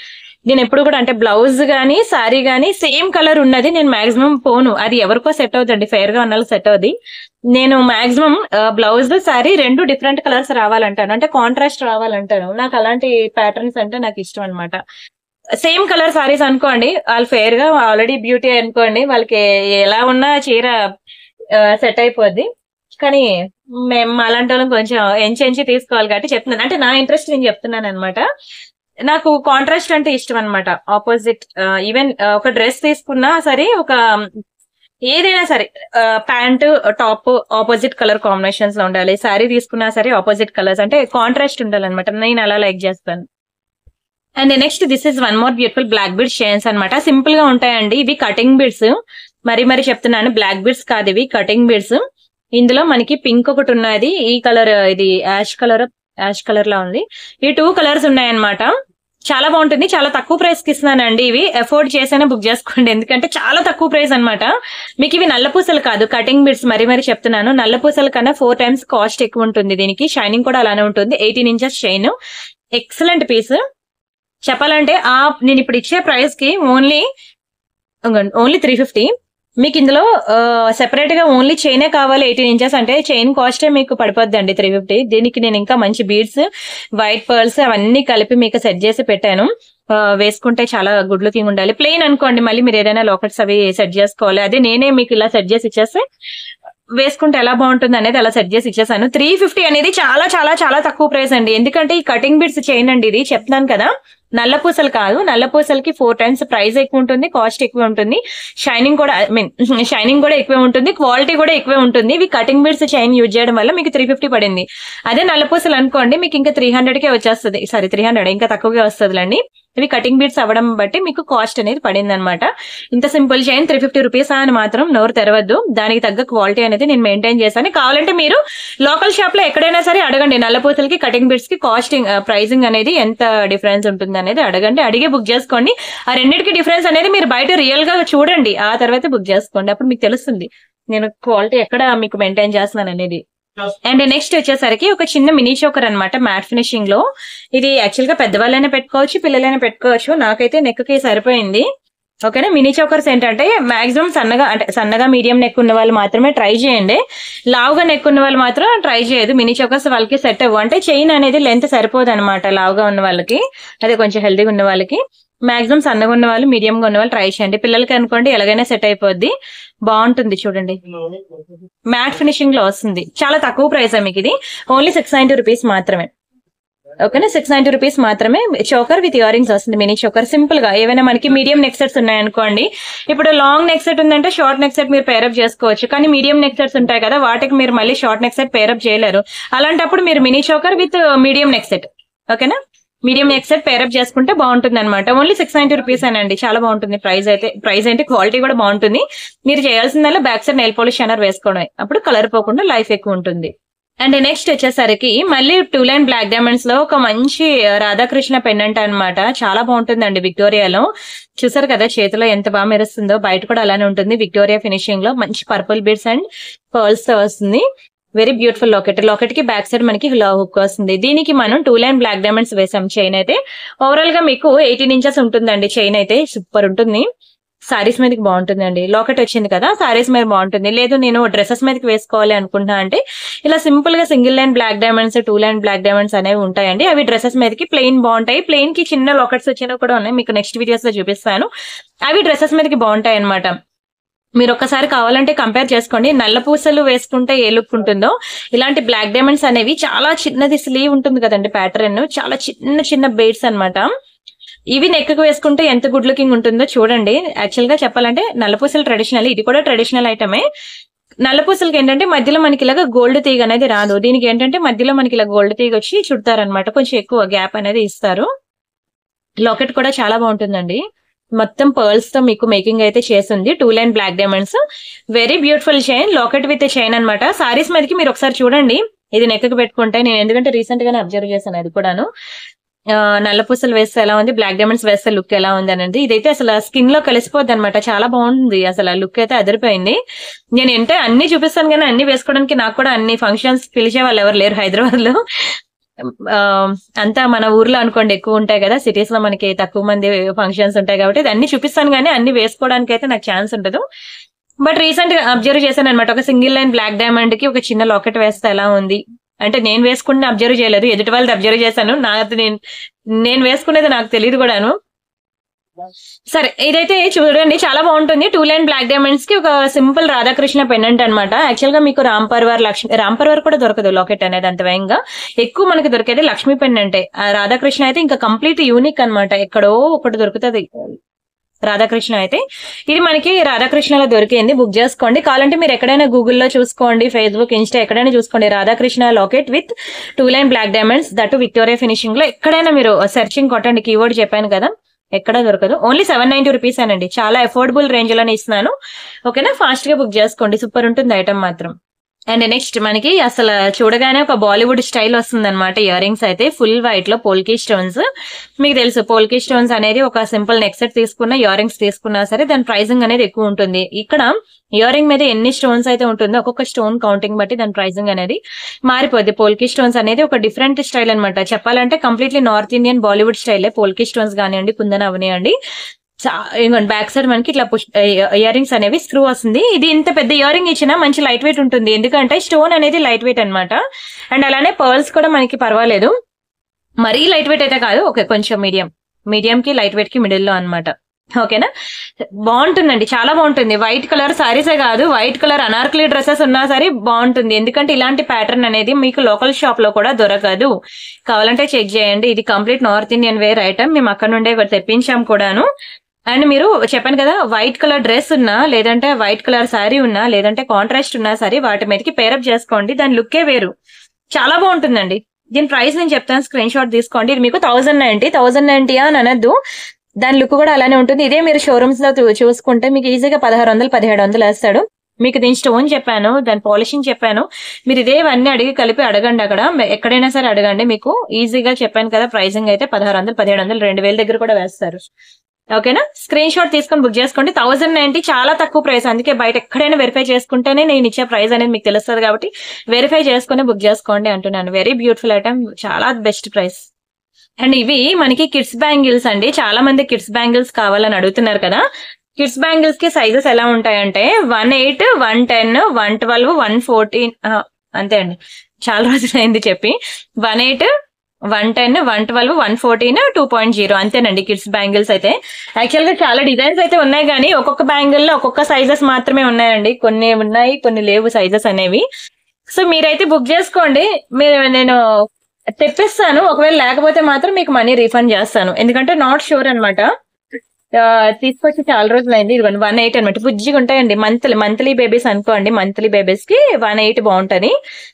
నేను ఎప్పుడు కూడా అంటే బ్లౌజ్ గానీ సారీ గానీ సేమ్ కలర్ ఉన్నది నేను మాక్సిమం పోను అది ఎవరికో సెట్ అవుతుంది ఫెయిర్ గా ఉన్న సెట్ అవుతుంది నేను మాక్సిమం బ్లౌజ్ సారీ రెండు డిఫరెంట్ కలర్స్ రావాలంటాను అంటే కాంట్రాస్ట్ రావాలంటాను నాకు అలాంటి ప్యాటర్న్స్ అంటే నాకు ఇష్టం అన్నమాట సేమ్ కలర్ సారీస్ అనుకోండి వాళ్ళు ఫెయిర్ గా ఆల్రెడీ బ్యూటీ అనుకోండి వాళ్ళకి ఎలా ఉన్నా చీర సెట్ అయిపోద్ది కానీ మేము అలాంటి వాళ్ళం కొంచెం ఎంచి ఎంచి తీసుకోవాలి కాబట్టి చెప్తున్నాను అంటే నా ఇంట్రెస్ట్ నేను చెప్తున్నాను అనమాట నాకు కాంట్రాస్ట్ అంటే ఇష్టం అనమాట ఆపోజిట్ ఈవెన్ ఒక డ్రెస్ తీసుకున్నా సరే ఒక ఏదైనా సరే pant top opposite colour combinations లో ఉండాలి శారీ తీసుకున్నా సరే ఆపోజిట్ కలర్స్ అంటే కాంట్రాస్ట్ ఉండాలన్నమాట నేను అలా లైక్ చేస్తాను and next this is one more beautiful black beads chains అనమాట సింపుల్ గా ఉంటాయండి ఇవి కటింగ్ బీడ్స్ మరి మరి చెప్తున్నాను బ్లాక్ బీడ్స్ కాదు ఇవి కటింగ్ బీడ్స్ ఇందులో మనకి పింక్ ఒకటి ఉన్నది ఈ కలర్ ఇది యాష్ కలర్ యాష్ కలర్ లా ఉంది ఈ టూ కలర్స్ ఉన్నాయన్నమాట చాలా బాగుంటుంది చాలా తక్కువ ప్రైస్ కి ఇస్తున్నానండి ఇవి ఎఫోర్డ్ చేసైనా బుక్ చేసుకోండి ఎందుకంటే చాలా తక్కువ ప్రైస్ అన్నమాట మీకు ఇవి నల్ల పూసలు కాదు కటింగ్ బిడ్స్ మరి మరి చెప్తున్నాను నల్ల పూసల కన్నా ఫోర్ టైమ్స్ కాస్ట్ ఎక్కువ ఉంటుంది దీనికి షైనింగ్ కూడా అలానే ఉంటుంది eighteen inches shine excellent piece చెప్పాలంటే ఆ నేను ఇప్పుడు ఇచ్చే ప్రైస్ కి ఓన్లీ ఓన్లీ త్రీ ఫిఫ్టీ మీకు ఇందులో సెపరేట్ గా ఓన్లీ చైనే కావాలి ఎయిటీన్ ఇంచెస్ అంటే చైన్ కాస్టే మీకు పడిపోద్ది అండి త్రీ ఫిఫ్టీ దీనికి నేను ఇంకా మంచి బీడ్స్ వైట్ పర్ల్స్ అవన్నీ కలిపి మీకు సెట్ చేసి పెట్టాను ఆ, వేసుకుంటే చాలా గుడ్ లుకింగ్ ఉండాలి ప్లెయిన్ అనుకోండి మళ్ళీ మీరు ఏదైనా లోకట్స్ అవి సెట్ చేసుకోవాలి అదే నేనే మీకు ఇలా సెట్ చేసి ఇచ్చేస్తే వేసుకుంటే ఎలా బాగుంటుంది అనేది అలా సెట్ చేసి ఇచ్చేసాను త్రీ ఫిఫ్టీ అనేది చాలా చాలా చాలా తక్కువ ప్రైస్ అండి ఎందుకంటే ఈ కటింగ్ బిడ్స్ చైన్ అండి ఇది చెప్తున్నాను కదా నల్ల పూసలు కాదు నల్ల పూసలకి ఫోర్ టైమ్స్ ప్రైస్ ఎక్కువ ఉంటుంది కాస్ట్ ఎక్కువ ఉంటుంది షైనింగ్ కూడా ఐ మీన్ షైనింగ్ కూడా ఎక్కువే ఉంటుంది క్వాలిటీ కూడా ఎక్కువే ఉంటుంది ఇవి కటింగ్ బిడ్స్ చైన్ యూజ్ చేయడం వల్ల మీకు త్రీ ఫిఫ్టీ పడింది అదే నల్ల పూసలు అనుకోండి మీకు ఇంకా త్రీ హండ్రెడ్ కే వచ్చేస్తుంది సారీ త్రీ హండ్రెడ్ ఇంకా తక్కువగా వస్తుందిలేండి ఇవి కటింగ్ బీడ్స్ అవ్వడం బట్టి మీకు కాస్ట్ అనేది పడింది అనమాట ఇంత simple chain three fifty rupees అని మాత్రం నోరు తెరవద్దు దానికి తగ్గ క్వాలిటీ అనేది నేను మెయింటైన్ చేశాను కావాలంటే మీరు లోకల్ షాప్ లో ఎక్కడైనా సరే అడగండి నల్లపూసలకి కటింగ్ బిడ్స్ కి కాస్టింగ్ ప్రైసింగ్ అనేది ఎంత డిఫరెన్స్ ఉంటుంది అనేది అడగండి అడిగే బుక్ చేసుకోండి ఆ రెండింటికి డిఫరెన్స్ అనేది మీరు బయట రియల్ గా చూడండి ఆ తర్వాత బుక్ చేసుకోండి అప్పుడు మీకు తెలుస్తుంది నేను క్వాలిటీ ఎక్కడ మీకు మెయింటైన్ చేస్తున్నాను అనేది అండ్ నెక్స్ట్ వచ్చేసరికి ఒక చిన్న మినీ చోకర్ అన్నమాట మ్యాట్ ఫినిషింగ్ లో ఇది యాక్చువల్ గా పెద్దవాళ్ళైనా పెట్టుకోవచ్చు పిల్లలైనా పెట్టుకోవచ్చు నాకైతే నెక్ కి సరిపోయింది ఓకేనా మినీ చోకర్స్ ఏంటంటే మాక్సిమం సన్నగా అంటే సన్నగా మీడియం నెక్ ఉన్న వాళ్ళు మాత్రమే ట్రై చేయండి లావుగా నెక్ ఉన్న వాళ్ళు మాత్రం ట్రై చేయదు మినీ చోకర్స్ వాళ్ళకి సెట్ అవ్వు అంటే చైన్ అనేది లెంత్ సరిపోదు అనమాట లావుగా ఉన్న వాళ్ళకి అదే కొంచెం హెల్దీగా ఉన్న వాళ్ళకి మాక్సిమం సన్నగా ఉన్న వాళ్ళు మీడియం గా ఉన్న వాళ్ళు ట్రై చేయండి పిల్లలకి అనుకోండి ఎలాగైనా సెట్ అయిపోద్ది బాగుంటుంది చూడండి మ్యాట్ ఫినిషింగ్ లో వస్తుంది చాలా తక్కువ ప్రైస్ మీకు ఇది ఓన్లీ సిక్స్ నైన్టీ రూపీస్ మాత్రమే ఓకేనా సిక్స్ నైన్టీ రూపీస్ మాత్రమే చోకర్ విత్ ఇయర్ రింగ్స్ వస్తుంది మినీ చోకర్ సింపుల్ గా ఏవైనా మనకి మీడియం నెక్ సెట్స్ ఉన్నాయనుకోండి ఇప్పుడు లాంగ్ నెక్ సెట్ ఉందంటే షార్ట్ నెక్ సెట్ మీరు పేరప్ చేసుకోవచ్చు కానీ మీడియం నెక్ సెట్స్ ఉంటాయి కదా వాటికి మీరు మళ్ళీ షార్ట్ నెక్ సెట్ పేరప్ చేయలేరు అలాంటప్పుడు మీరు mini choker with medium neck set ఓకేనా మీడియం నెక్ సెట్ పేరప్ చేసుకుంటే బాగుంటుంది అనమాట ఓన్లీ సిక్స్ నైన్టీ రూపీస్ అండి చాలా బాగుంటుంది ప్రైస్ అయితే ప్రైస్ అయితే క్వాలిటీ కూడా బాగుంటుంది మీరు చేయాల్సిందల్లా back side nail polish shiner వేసుకోవడమే అప్పుడు కలర్ పోకుండా లైఫ్ ఎక్కువ ఉంటుంది అండ్ నెక్స్ట్ వచ్చేసరికి మళ్ళీ టూ లైన్ బ్లాక్ డైమండ్స్ లో ఒక మంచి రాధాకృష్ణ పెండెంట్ అన్నమాట చాలా బాగుంటుందండి విక్టోరియాలో చూసారు కదా చేతిలో ఎంత బాగా మెరుస్తుందో బయట కూడా అలానే ఉంటుంది విక్టోరియా ఫినిషింగ్ లో మంచి పర్పుల్ బీడ్స్ అండ్ పర్ల్స్ తో వస్తుంది వెరీ బ్యూటిఫుల్ లాకెట్ లాకెట్ కి బ్యాక్ సైడ్ మనకి హుక్ వస్తుంది దీనికి మనం టూ లైన్ బ్లాక్ డైమండ్స్ వేసాం చైన్ అయితే ఓవరాల్ గా మీకు ఎయిటీన్ ఇంచెస్ ఉంటుందండి చైన్ అయితే సూపర్ ఉంటుంది సారీస్ మీదకి బాగుంటుందండి లాకెట్ వచ్చింది కదా సారీస్ మీద బాగుంటుంది లేదు నేను డ్రెస్సెస్ మీదకి వేసుకోవాలి అనుకుంటున్నా అంటే ఇలా సింపుల్ గా single line black diamonds two line black diamonds అనేవి ఉంటాయండి అవి డ్రెస్సెస్ మీదకి ప్లెయిన్ బాగుంటాయి ప్లెయిన్ కి చిన్న లాకెట్స్ వచ్చినవి కూడా ఉన్నాయి మీకు నెక్స్ట్ వీడియోస్ లో చూపిస్తాను అవి డ్రెస్సెస్ మీదకి బాగుంటాయి అనమాట మీరు ఒక్కసారి కావాలంటే కంపేర్ చేసుకోండి నల్ల పూసలు వేసుకుంటే ఏ లుక్ ఉంటుందో ఇలాంటి బ్లాక్ డైమండ్స్ అనేవి చాలా చిన్నది స్లీవ్ ఉంటుంది కదండి ప్యాటర్న్ చాలా చిన్న చిన్న బేడ్స్ అన్నమాట ఇవి నెక్ కు వేసుకుంటే ఎంత గుడ్ లుకింగ్ ఉంటుందో చూడండి యాక్చువల్ గా చెప్పాలంటే నల్లపూసలు ట్రెడిషనల్ ఇది కూడా ట్రెడిషనల్ ఐటమే నల్లపూసలకి ఏంటంటే మధ్యలో మనకి ఇలాగ గోల్డ్ తీగ అనేది రాదు దీనికి ఏంటంటే మధ్యలో మనకి ఇలా గోల్డ్ తీగ వచ్చి చుడతారనమాట కొంచెం ఎక్కువ గ్యాప్ అనేది ఇస్తారు లాకెట్ కూడా చాలా బాగుంటుందండి మొత్తం పర్ల్స్ తో మీకు మేకింగ్ అయితే చేసింది two line black diamonds very beautiful chain locket with chain అన్నమాట సారీస్ మీదకి మీరు ఒకసారి చూడండి ఇది నెక్కకు పెట్టుకుంటే నేను ఎందుకంటే రీసెంట్ గానే అబ్జర్వ్ చేశాను అది కూడాను ఆ, నల్ల పూసలు వేస్తే ఎలా ఉంది బ్లాక్ డైమండ్స్ వేస్తే లుక్ ఎలా ఉంది అనేది ఇదైతే అసలు స్కిన్ లో కలిసిపోద్ది అనమాట చాలా బాగుంది అసలు ఆ లుక్ అయితే అదిరిపోయింది నేను ఏంటంటే అన్ని చూపిస్తాను కానీ అన్ని వేసుకోవడానికి నాకు కూడా అన్ని ఫంక్షన్స్ పిలిచే వాళ్ళు ఎవరు లేరు హైదరాబాద్ లో ఆ, అంతా మన ఊర్లో అనుకోండి ఎక్కువ ఉంటాయి కదా సిటీస్ లో మనకి తక్కువ మంది ఫంక్షన్స్ ఉంటాయి కాబట్టి ఇది అన్ని చూపిస్తాను కానీ అన్ని వేసుకోవడానికి అయితే నాకు ఛాన్స్ ఉండదు బట్ రీసెంట్ గా అబ్జర్వ్ చేశాను అనమాట ఒక సింగిల్ లైన్ బ్లాక్ డైమండ్ కి ఒక చిన్న లాకెట్ వేస్తే ఎలా ఉంది అంటే నేను వేసుకున్న అబ్జర్వ్ చేయలేదు ఎదుటి వాళ్ళది అబ్జర్వ్ చేశాను నాకు నేను నేను వేసుకునేది నాకు తెలియదు కూడాను సరే ఇదైతే చూడండి చాలా బాగుంటుంది టూ లైన్ బ్లాక్ డైమండ్స్ కి ఒక సింపుల్ రాధాకృష్ణ పెండెంట్ అనమాట యాక్చువల్ గా మీకు రామ్ పర్వర్ లక్ష్మి రామ్ పర్వర్ కూడా దొరకదు లాకెట్ అనేది అంత వేగంగా ఎక్కువ మనకి దొరికేది లక్ష్మీ పెండెంటే ఆ రాధాకృష్ణ అయితే ఇంకా కంప్లీట్ యూనిక్ అన్నమాట ఎక్కడో ఒకటి దొరుకుతుంది రాధాకృష్ణ అయితే ఇది మనకి రాధాకృష్ణలో దొరికింది బుక్ చేసుకోండి కావాలంటే మీరు ఎక్కడైనా గూగుల్లో చూసుకోండి ఫేస్బుక్ ఇన్స్టా ఎక్కడైనా చూసుకోండి Radhakrishna locket with two line black diamonds that Victoria finishing లో ఎక్కడైనా మీరు సెర్చింగ్ కొట్టండి కీవర్డ్ చెప్పాను కదా ఎక్కడ దొరకదు ఓన్లీ సెవెన్ నైన్టీ రూపీస్ అనండి చాలా అఫోర్డబుల్ రేంజ్ లోనే ఇస్తున్నాను ఓకేనా ఫాస్ట్ గా బుక్ చేసుకోండి సూపర్ ఉంటుంది ఐటమ్ మాత్రం అండ్ నెక్స్ట్ మనకి అసలు చూడగానే ఒక బాలీవుడ్ స్టైల్ వస్తుంది అనమాట ఇయర్ రింగ్స్ అయితే ఫుల్ వైట్ లో పోల్కీ స్టోన్స్ మీకు తెలుసు పోల్కీ స్టోన్స్ అనేది ఒక సింపుల్ నెక్ సెట్ తీసుకున్న ఇయర్ రింగ్స్ తీసుకున్నా సరే దాని ప్రైసింగ్ అనేది ఎక్కువ ఉంటుంది ఇక్కడ ఇయర్ రింగ్ మీద ఎన్ని స్టోన్స్ అయితే ఉంటుందో ఒక్కొక్క స్టోన్ కౌంటింగ్ బట్టి దాని ప్రైసింగ్ అనేది మారిపోద్ది పోల్కీ స్టోన్స్ అనేది ఒక డిఫరెంట్ స్టైల్ అనమాట చెప్పాలంటే కంప్లీట్లీ నార్త్ ఇండియన్ బాలీవుడ్ స్టైలే పోల్కీ స్టోన్స్ కానివ్వండి కుందన అవనివ్వండి ఇంకోండి బ్యాక్ సైడ్ మనకి ఇట్లా పుష్ ఇయర్ రింగ్స్ అనేవి స్క్రూ వస్తుంది ఇది ఇంత పెద్ద ఇయర్ రింగ్ ఇచ్చినా మంచి లైట్ వెయిట్ ఉంటుంది ఎందుకంటే స్టోన్ అనేది లైట్ వెయిట్ అన్నమాట అండ్ అలానే పర్ల్స్ కూడా మనకి పర్వాలేదు మరీ లైట్ వెయిట్ అయితే కాదు ఓకే కొంచెం మీడియం మీడియం కి లైట్ వెయిట్ కి మిడిల్ లో అన్నమాట ఓకేనా బాగుంటుందండి చాలా బాగుంటుంది వైట్ కలర్ సారీసే కాదు వైట్ కలర్ అనార్కలి డ్రెస్సెస్ ఉన్నా సరే బాగుంటుంది ఎందుకంటే ఇలాంటి ప్యాటర్న్ అనేది మీకు లోకల్ షాప్ లో కూడా దొరకదు కావాలంటే చెక్ చేయండి ఇది complete north Indian wear item మేము అక్కడ నుండే ఇక్కడ తెప్పించాం కూడాను అండ్ మీరు చెప్పాను కదా వైట్ కలర్ డ్రెస్ ఉన్నా లేదంటే వైట్ కలర్ శారీ ఉన్నా లేదంటే కాంట్రాస్ట్ ఉన్నా సరే వాటి మీదకి పేరప్ చేసుకోండి దాని లుక్కే వేరు చాలా బాగుంటుందండి దీని ప్రైస్ నేను చెప్తాను స్క్రీన్ షాట్ తీసుకోండి ఇది మీకు థౌసండ్ నైన్టీ థౌసండ్ నైన్టీ అని అనద్దు దాని లుక్ కూడా అలానే ఉంటుంది ఇదే మీరు షోరూమ్స్ లో చూ- చూసుకుంటే మీకు ఈజీగా పదహారు వందలు పదిహేడు వందలు వేస్తాడు మీకు దీని స్టోన్ చెప్పాను దాని పాలిషింగ్ చెప్పాను మీరు ఇదేవన్నీ అడిగి కలిపి అడగండి అక్కడ ఎక్కడైనా సరే అడగండి మీకు ఈజీగా చెప్పాను కదా ప్రైసింగ్ అయితే పదహారు వందలు పదిహేడు వందలు రెండు వేల దగ్గర కూడా వేస్తారు ఓకేనా స్క్రీన్ షాట్ తీసుకొని బుక్ చేసుకోండి థౌసండ్ నైన్టీ చాలా తక్కువ ప్రైస్ అందుకే బయట ఎక్కడైనా వెరిఫై చేసుకుంటేనే నేను ఇచ్చే ప్రైస్ అనేది మీకు తెలుస్తుంది కాబట్టి వెరిఫై చేసుకుని బుక్ చేసుకోండి అంటున్నాను వెరీ బ్యూటిఫుల్ ఐటమ్ చాలా బెస్ట్ ప్రైస్ అండ్ ఇవి మనకి కిడ్స్ బ్యాంగిల్స్ అండి చాలా మంది కిడ్స్ బ్యాంగిల్స్ కావాలని అడుగుతున్నారు కదా కిడ్స్ బ్యాంగిల్స్ కి సైజెస్ ఎలా ఉంటాయంటే one eight one ten one twelve one fourteen అంతే అండి చాలా రోజులు అయింది చెప్పి one eight one ten one twelve one fourteen two point zero అంతేనండి కిడ్స్ బ్యాంగిల్స్ అయితే యాక్చువల్ గా చాలా డిజైన్స్ అయితే ఉన్నాయి కానీ ఒక్కొక్క బ్యాంగిల్ లో ఒక్కొక్క సైజెస్ మాత్రమే ఉన్నాయండి కొన్ని ఉన్నాయి కొన్ని లేవు సైజెస్ అనేవి సో మీరైతే బుక్ చేసుకోండి మీరు నేను తెప్పిస్తాను ఒకవేళ లేకపోతే మాత్రం మీకు మనీ రీఫండ్ చేస్తాను ఎందుకంటే నాట్ షూర్ అనమాట తీసుకొచ్చి చాలా రోజులు అయింది ఇదిగోండి వన్ ఎయిట్ అనమాట బుజ్జిగా ఉంటాయండి మంత్లీ మంత్లీ బేబీస్ అనుకోండి మంత్లీ బేబీస్ కి వన్ ఎయిట్ బాగుంటది